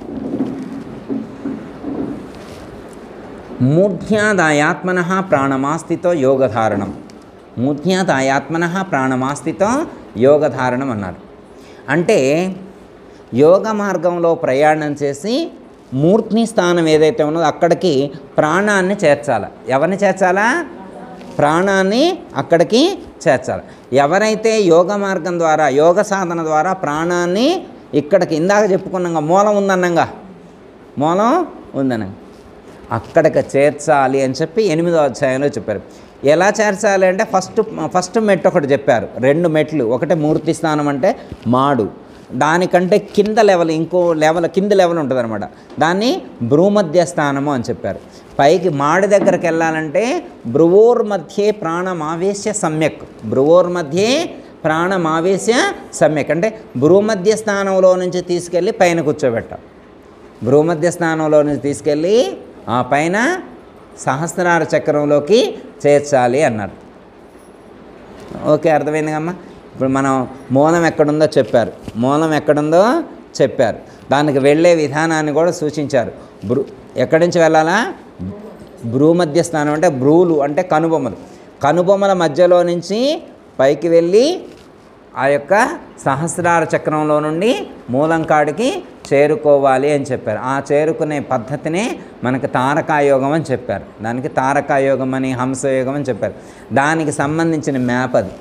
మూఢ్యాదాయాత్మన ప్రాణమాస్థితో యోగధారణం మూఢ్యాదాయాత్మన ప్రాణమాస్థితో యోగధారణం అన్నారు అంటే యోగ మార్గంలో ప్రయాణం చేసి మూర్ధ్ని స్థానం ఏదైతే ఉన్నదో అక్కడికి ప్రాణాన్ని చేర్చాలి ఎవరిని చేర్చాలా ప్రాణాన్ని అక్కడికి చేర్చాలి ఎవరైతే యోగ మార్గం ద్వారా యోగ సాధన ద్వారా ప్రాణాన్ని ఇక్కడికి ఇందాక చెప్పుకున్నాగా మూలం ఉందన్నంగా మూలం ఉందనంగా అక్కడికి చేర్చాలి అని చెప్పి ఎనిమిదో అధ్యాయంలో చెప్పారు ఎలా చేర్చాలి అంటే ఫస్ట్ ఫస్ట్ మెట్టు ఒకటి చెప్పారు రెండు మెట్లు ఒకటి మూర్తి స్థానం అంటే మాడు దానికంటే కింద లెవెల్ ఇంకో లెవెల్ కింద లెవెల్ ఉంటుంది అనమాట దాన్ని భ్రూమధ్య స్థానము అని చెప్పారు పైకి మాడి దగ్గరికి వెళ్ళాలంటే భ్రువోర్ మధ్యే ప్రాణమావేశ్య సమ్యక్ భ్రువోర్ మధ్యే ప్రాణమావేశ్య సమ్యక్ అంటే భ్రూమధ్య స్థానంలో నుంచి తీసుకెళ్ళి పైన కూర్చోబెట్టాం భ్రూమధ్య స్థానంలో నుంచి తీసుకెళ్ళి ఆ పైన సహస్రార చక్రంలోకి చేర్చాలి అన్నారు ఓకే అర్థమైందిగమ్మా ఇప్పుడు మనం మూలం ఎక్కడుందో చెప్పారు మూలం ఎక్కడుందో చెప్పారు దానికి వెళ్ళే విధానాన్ని కూడా సూచించారు భ్రూ ఎక్కడి నుంచి వెళ్ళాలా భ్రూమధ్య స్థానం అంటే భ్రూలు అంటే కనుబొమ్మలు కనుబొమ్మల మధ్యలో నుంచి పైకి వెళ్ళి ఆ యొక్క సహస్రార చక్రంలో నుండి మూలం కాడికి చేరుకోవాలి అని చెప్పారు ఆ చేరుకునే పద్ధతినే మనకి తారకాయోగం అని చెప్పారు దానికి తారకాయోగం అని హంసయోగం అని చెప్పారు దానికి సంబంధించిన మ్యాప్ అది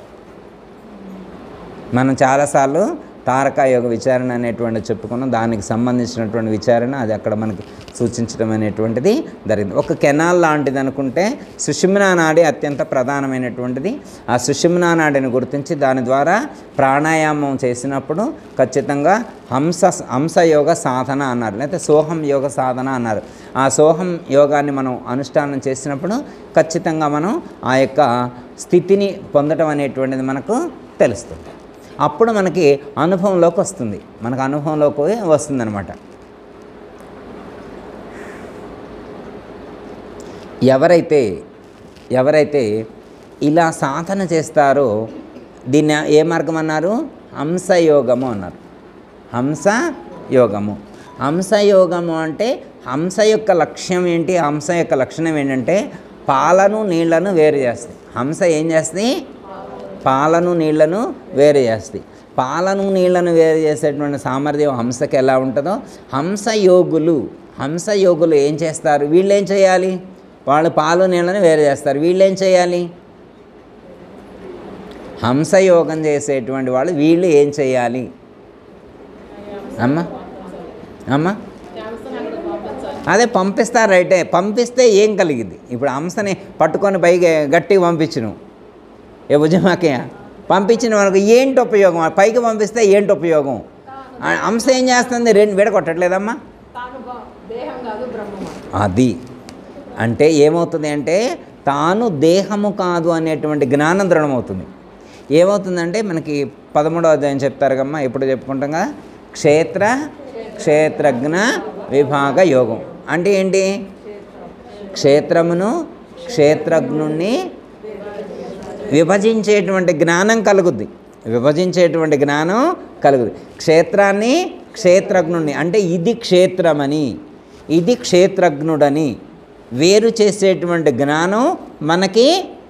మనం చాలాసార్లు తారకాయోగ విచారణ అనేటువంటి చెప్పుకున్నాం దానికి సంబంధించినటువంటి విచారణ అది అక్కడ మనకి సూచించడం అనేటువంటిది జరిగింది ఒక కెనాల్ లాంటిది అనుకుంటే సుషుమ్నా నాడి అత్యంత ప్రధానమైనటువంటిది ఆ సుషుమ్నా నాడిని గుర్తించి దాని ద్వారా ప్రాణాయామం చేసినప్పుడు ఖచ్చితంగా హంస హంస యోగ సాధన అన్నారు లేకపోతే సోహం యోగ సాధన అన్నారు ఆ సోహం యోగాన్ని మనం అనుష్ఠానం చేసినప్పుడు ఖచ్చితంగా మనం ఆ యొక్క స్థితిని పొందడం అనేటువంటిది మనకు తెలుస్తుంది అప్పుడు మనకి అనుభవంలోకి వస్తుంది మనకు అనుభవంలోకి వస్తుందన్నమాట ఎవరైతే ఎవరైతే ఇలా సాధన చేస్తారో దీన్ని ఏ మార్గం అన్నారు హంసయోగము అన్నారు హంస యోగము హంసయోగము అంటే హంస యొక్క లక్ష్యం ఏంటి హంస యొక్క లక్షణం ఏంటంటే పాలను నీళ్లను వేరు చేస్తాయి హంస ఏం చేస్తుంది పాలను నీళ్లను వేరు చేస్తాయి పాలను నీళ్లను వేరు చేసేటువంటి సామర్థ్యం హంసకి ఎలా ఉంటుందో హంస యోగులు హంస యోగులు ఏం చేస్తారు వీళ్ళు ఏం చేయాలి వాళ్ళు పాలు నీళ్ళని వేరు చేస్తారు వీళ్ళు ఏం చేయాలి హంస యోగం చేసేటువంటి వాళ్ళు వీళ్ళు ఏం చేయాలి అమ్మ అమ్మ అదే పంపిస్తారు రైటే పంపిస్తే ఏం కలిగింది ఇప్పుడు హంసని పట్టుకొని పైకి గట్టిగా పంపించను ఏ భుజమాకయ్య పంపించిన మనకు ఏంటి ఉపయోగం పైకి పంపిస్తే ఏంటి ఉపయోగం ఆ హంస ఏం చేస్తుంది రెండు విడగొట్టట్లేదమ్మా తాను బ- దేహం కాదు బ్రహ్మం అది అంటే ఏమవుతుంది అంటే తాను దేహము కాదు అనేటువంటి జ్ఞానం దృఢమవుతుంది ఏమవుతుందంటే మనకి పదమూడవ అధ్యాయం చెప్తారు కమ్మా ఎప్పుడు చెప్పుకుంటాం కదా క్షేత్ర క్షేత్రజ్ఞ విభాగ యోగం అంటే ఏంటి క్షేత్రమును క్షేత్రజ్ఞుణ్ణి విభజించేటువంటి జ్ఞానం కలుగుద్ది విభజించేటువంటి జ్ఞానం కలుగుద్ది క్షేత్రాన్ని క్షేత్రజ్ఞుణ్ణి అంటే ఇది క్షేత్రమని ఇది క్షేత్రజ్ఞుడని వేరు చేసేటువంటి జ్ఞానం మనకి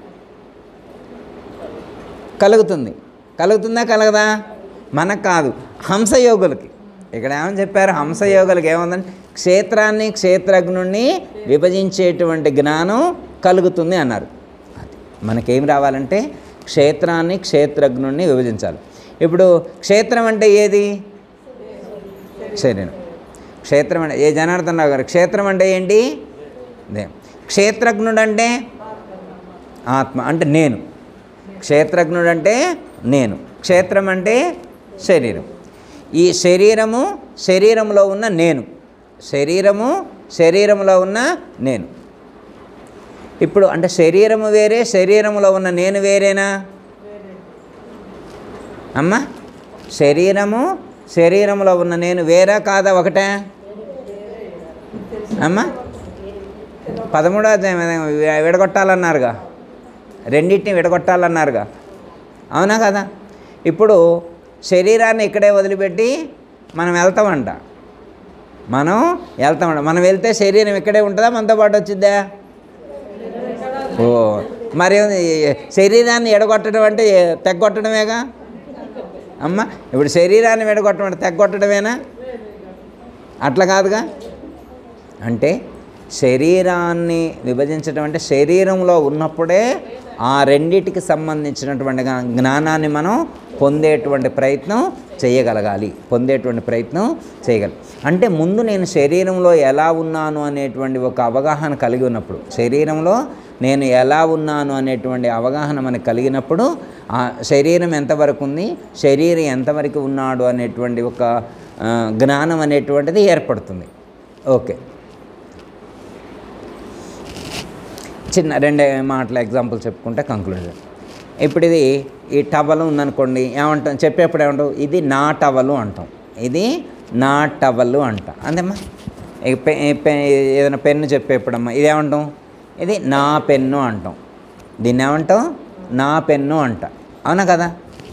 కలుగుతుంది కలుగుతుందా కలగదా మనకు కాదు హంసయోగులకి ఇక్కడ ఏమని చెప్పారు హంసయోగులకి ఏముందంటే క్షేత్రాన్ని క్షేత్రజ్ఞుణ్ణి విభజించేటువంటి జ్ఞానం కలుగుతుంది అన్నారు అది మనకేం రావాలంటే క్షేత్రాన్ని క్షేత్రజ్ఞుణ్ణి విభజించాలి ఇప్పుడు క్షేత్రం అంటే ఏది శరీరం క్షేత్రం అంటే ఏ జనార్దన్ రావు గారు క్షేత్రం అంటే ఏంటి దే క్షేత్రజ్ఞుడు అంటే ఆత్మ అంటే నేను క్షేత్రజ్ఞుడు అంటే నేను క్షేత్రం అంటే శరీరం ఈ శరీరము శరీరంలో ఉన్న నేను శరీరము శరీరంలో ఉన్న నేను ఇప్పుడు అంటే శరీరము వేరే శరీరంలో ఉన్న నేను వేరేనా అమ్మా శరీరము శరీరంలో ఉన్న నేను వేరా కాదా ఒకటే అమ్మా పదమూడో అధ్యాయం ఏదో వి- విడగొట్టాలన్నారుగా రెండింటిని విడగొట్టాలన్నారుగా అవునా కదా ఇప్పుడు శరీరాన్ని ఇక్కడే వదిలిపెట్టి మనం వెళ్తామంట మనం వెళ్తామంట మనం వెళ్తే శరీరం ఇక్కడే ఉంటుందా మనతో పాటు వచ్చిద్దా ఓ మరి ఏంది? శరీరాన్ని ఎడగొట్టడం అంటే ఏ- తెగ్గొట్టడమేగా అమ్మ ఇప్పుడు శరీరాన్ని విడగొట్టడం అంటే తెగ్గొట్టడమేనా అట్లా కాదుగా అంటే శరీరాన్ని విభజించడం అంటే శరీరంలో ఉన్నప్పుడే ఆ రెండిటికి సంబంధించినటువంటి జ్ఞా- జ్ఞానాన్ని మనం పొందేటువంటి ప్రయత్నం చేయగలగాలి పొందేటువంటి ప్రయత్నం చేయగలి అంటే ముందు నేను శరీరంలో ఎలా ఉన్నాను అనేటువంటి ఒక అవగాహన కలిగి ఉన్నప్పుడు శరీరంలో నేను ఎలా ఉన్నాను అనేటువంటి అవగాహన మనకు కలిగినప్పుడు ఆ శరీరం ఎంతవరకు ఉంది శరీరం ఎంతవరకు ఉన్నాడు అనేటువంటి ఒక ఆ, జ్ఞానం అనేటువంటిది ఏర్పడుతుంది ఓకే చిన్న రెండే మాటల ఎగ్జాంపుల్ చెప్పుకుంటే కంక్లూజన్ ఇప్పుడు ఇది ఈ టవల్ ఉందనుకోండి ఏమంటాం చెప్పేప్పుడు ఏమంటాం ఇది నా టవలు అంటాం ఇది నా టవలు అంట అంతేమ్మా ఈ పె- ఈ పె- ఏదైనా పెన్ను చెప్పేప్పుడమ్మా ఇది ఏమంటాం ఇది నా పెన్ను అంటాం దీన్ని ఏమంటాం నా పెన్ను అంట అవునా కదా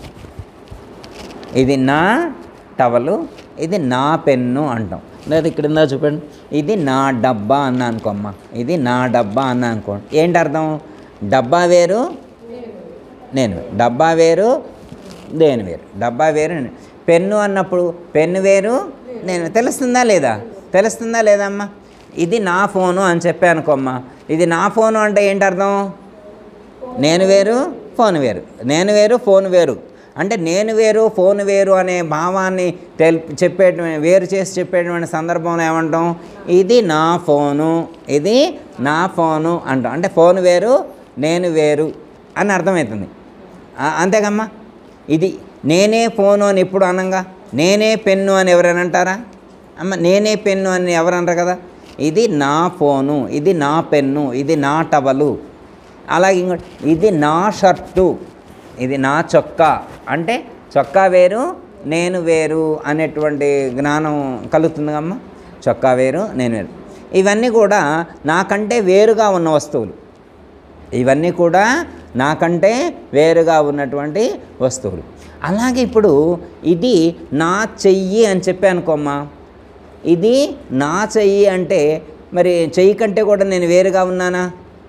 ఇది నా టవలు ఇది నా పెన్ను అంటాం లేదా ఇక్కడ ఇందా చూపండి ఇది నా డబ్బా అన్నా అనుకో అమ్మ ఇది నా డబ్బా అన్నా అనుకోండి ఏంటి అర్థం డబ్బా వేరు నేను వేరు. డబ్బా వేరు నేను వేరు డబ్బా వేరు నేను పెన్ను అన్నప్పుడు పెన్ను వేరు నేను తెలుస్తుందా లేదా తెలుస్తుందా లేదా అమ్మా ఇది నా ఫోను అని చెప్పా అనుకోమ్మా ఇది నా ఫోను అంటే ఏంటి అర్థం నేను వేరు ఫోన్ వేరు నేను వేరు ఫోన్ వేరు అంటే నేను వేరు ఫోన్ వేరు అనే భావాన్ని తెల్ చెప్పేటువంటి వేరు చేసి చెప్పేటువంటి సందర్భంలో ఏమంటాం ఇది నా ఫోను ఇది నా ఫోను అంటాం అంటే ఫోన్ వేరు నేను వేరు అని అర్థమవుతుంది ఆ- అంతేగమ్మా ఇది నేనే ఫోను అని ఎప్పుడు అనంగా నేనే పెన్ను అని ఎవరైనా అంటారా అమ్మ నేనే పెన్ను అని ఎవరు అనరు కదా ఇది నా ఫోను ఇది నా పెన్ను ఇది నా టవలు అలాగే ఇంకోటి ఇది నా షర్టు ఇది నా చొక్కా అంటే చొక్కా వేరు నేను వేరు అనేటువంటి జ్ఞానం కలుగుతుంది అమ్మ చొక్కా వేరు నేను వేరు ఇవన్నీ కూడా నాకంటే వేరుగా ఉన్న వస్తువులు ఇవన్నీ కూడా నాకంటే వేరుగా ఉన్నటువంటి వస్తువులు అలాగే ఇప్పుడు ఇది నా చెయ్యి అని చెప్పి అనుకోమ్మా ఇది నా చెయ్యి అంటే మరి చెయ్యి కంటే కూడా నేను వేరుగా ఉన్నానా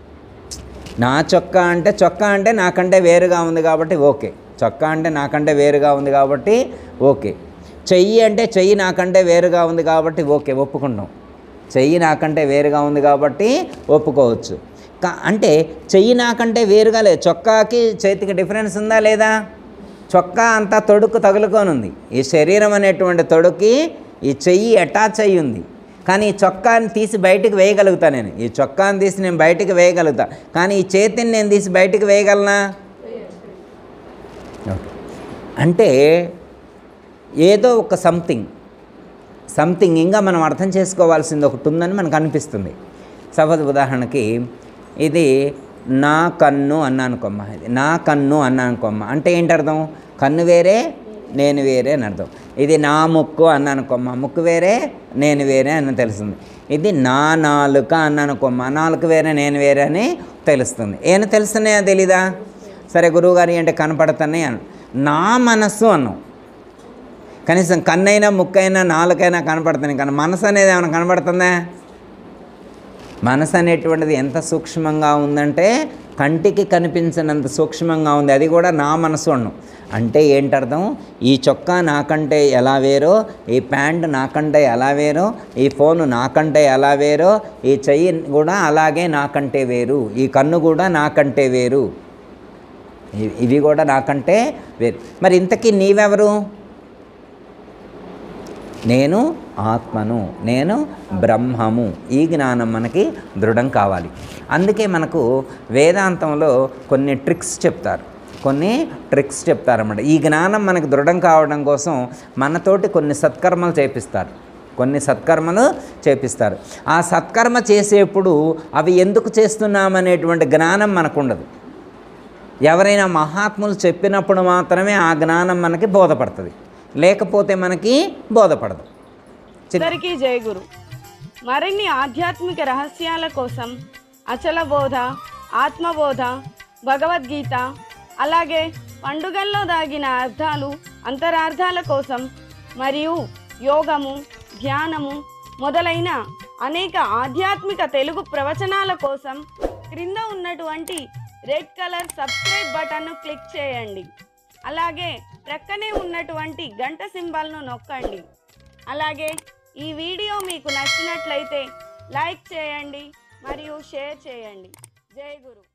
నా చొక్కా అంటే చొక్కా అంటే నాకంటే వేరుగా ఉంది కాబట్టి ఓకే చొక్కా అంటే నాకంటే వేరుగా ఉంది కాబట్టి ఓకే చెయ్యి అంటే చెయ్యి నాకంటే వేరుగా ఉంది కాబట్టి ఓకే ఒప్పుకుంటాం చెయ్యి నాకంటే వేరుగా ఉంది కాబట్టి ఒప్పుకోవచ్చు కా అంటే చెయ్యి నాకంటే వేరుగా లేదు చొక్కాకి చేతికి డిఫరెన్స్ ఉందా లేదా చొక్కా అంతా తొడుక్కు తగులుకొని ఉంది ఈ శరీరం అనేటువంటి తొడుక్కి ఈ చెయ్యి అటాచ్ అయ్యి ఉంది కానీ ఈ చొక్కాని తీసి బయటికి వేయగలుగుతా నేను ఈ చొక్కాని తీసి నేను బయటికి వేయగలుగుతా కానీ ఈ చేతిని నేను తీసి బయటికి వేయగలనా ఓకే. అంటే ఏదో ఒక సంథింగ్ సంథింగ్ ఇంకా మనం అర్థం చేసుకోవాల్సింది ఒకటి ఉందని మనకు అనిపిస్తుంది సపోజ్ ఉదాహరణకి ఇది నా కన్ను అన్నాను కొమ్మ ఇది నా కన్ను అన్నాను కొమ్మ అంటే ఏంటి అర్థం కన్ను వేరే నేను వేరే అని అర్థం ఇది నా ముక్కు అన్నాను కొమ్మ ముక్కు వేరే నేను వేరే అని తెలుస్తుంది ఇది నా నాలుక అన్నాను కొమ్మ నాలుక వేరే నేను వేరే అని తెలుస్తుంది ఏం తెలుస్తున్నాయో తెలీదా సరే గురువుగారి అంటే కనపడుతున్నాయి అను నా మనస్సు అన్నాం కనీసం కన్నైనా ముక్కైనా నాలుకైనా కనపడుతుంది కానీ మనసు అనేది ఏమైనా కనపడుతుందా మనసు అనేటువంటిది ఎంత సూక్ష్మంగా ఉందంటే కంటికి కనిపించినంత సూక్ష్మంగా ఉంది అది కూడా నా మనసు అన్నం అంటే ఏంటర్థం ఈ చొక్కా నాకంటే ఎలా వేరో ఈ ప్యాంట్ నాకంటే ఎలా వేరో ఈ ఫోను నాకంటే ఎలా వేరో ఈ చెయ్యి కూడా అలాగే నాకంటే వేరు ఈ కన్ను కూడా నాకంటే వేరు ఇవి- ఇవి కూడా నాకంటే వేరు మరి ఇంతకీ నీవెవరు నేను ఆత్మను నేను బ్రహ్మము ఈ జ్ఞానం మనకి దృఢం కావాలి అందుకే మనకు వేదాంతంలో కొన్ని ట్రిక్స్ చెప్తారు కొన్ని ట్రిక్స్ చెప్తారన్నమాట ఈ జ్ఞానం మనకు దృఢం కావడం కోసం మనతోటి కొన్ని సత్కర్మలు చేపిస్తారు కొన్ని సత్కర్మలు చేపిస్తారు ఆ సత్కర్మ చేసేప్పుడు అవి ఎందుకు చేస్తున్నామనేటువంటి జ్ఞానం మనకు ఉండదు ఎవరైనా మహాత్ములు చెప్పినప్పుడు మాత్రమే ఆ జ్ఞానం మనకి బోధపడుతుంది లేకపోతే మనకి బోధపడదు చిన్న- అందరికీ జయ గురు మరిన్ని ఆధ్యాత్మిక రహస్యాల కోసం అచల బోధ ఆత్మబోధ భగవద్గీత అలాగే పండుగల్లో దాగిన అర్థాలు అంతరార్థాల కోసం మరియు యోగము ధ్యానము మొదలైన అనేక ఆధ్యాత్మిక తెలుగు ప్రవచనాల కోసం క్రింద ఉన్నటువంటి రెడ్ కలర్ సబ్స్క్రైబ్ బటన్ను క్లిక్ చేయండి అలాగే ప్రక్కనే ఉన్నటువంటి గంట సింబల్ను నొక్కండి అలాగే ఈ వీడియో మీకు నచ్చినట్లయితే లైక్ చేయండి మరియు షేర్ చేయండి జై గురు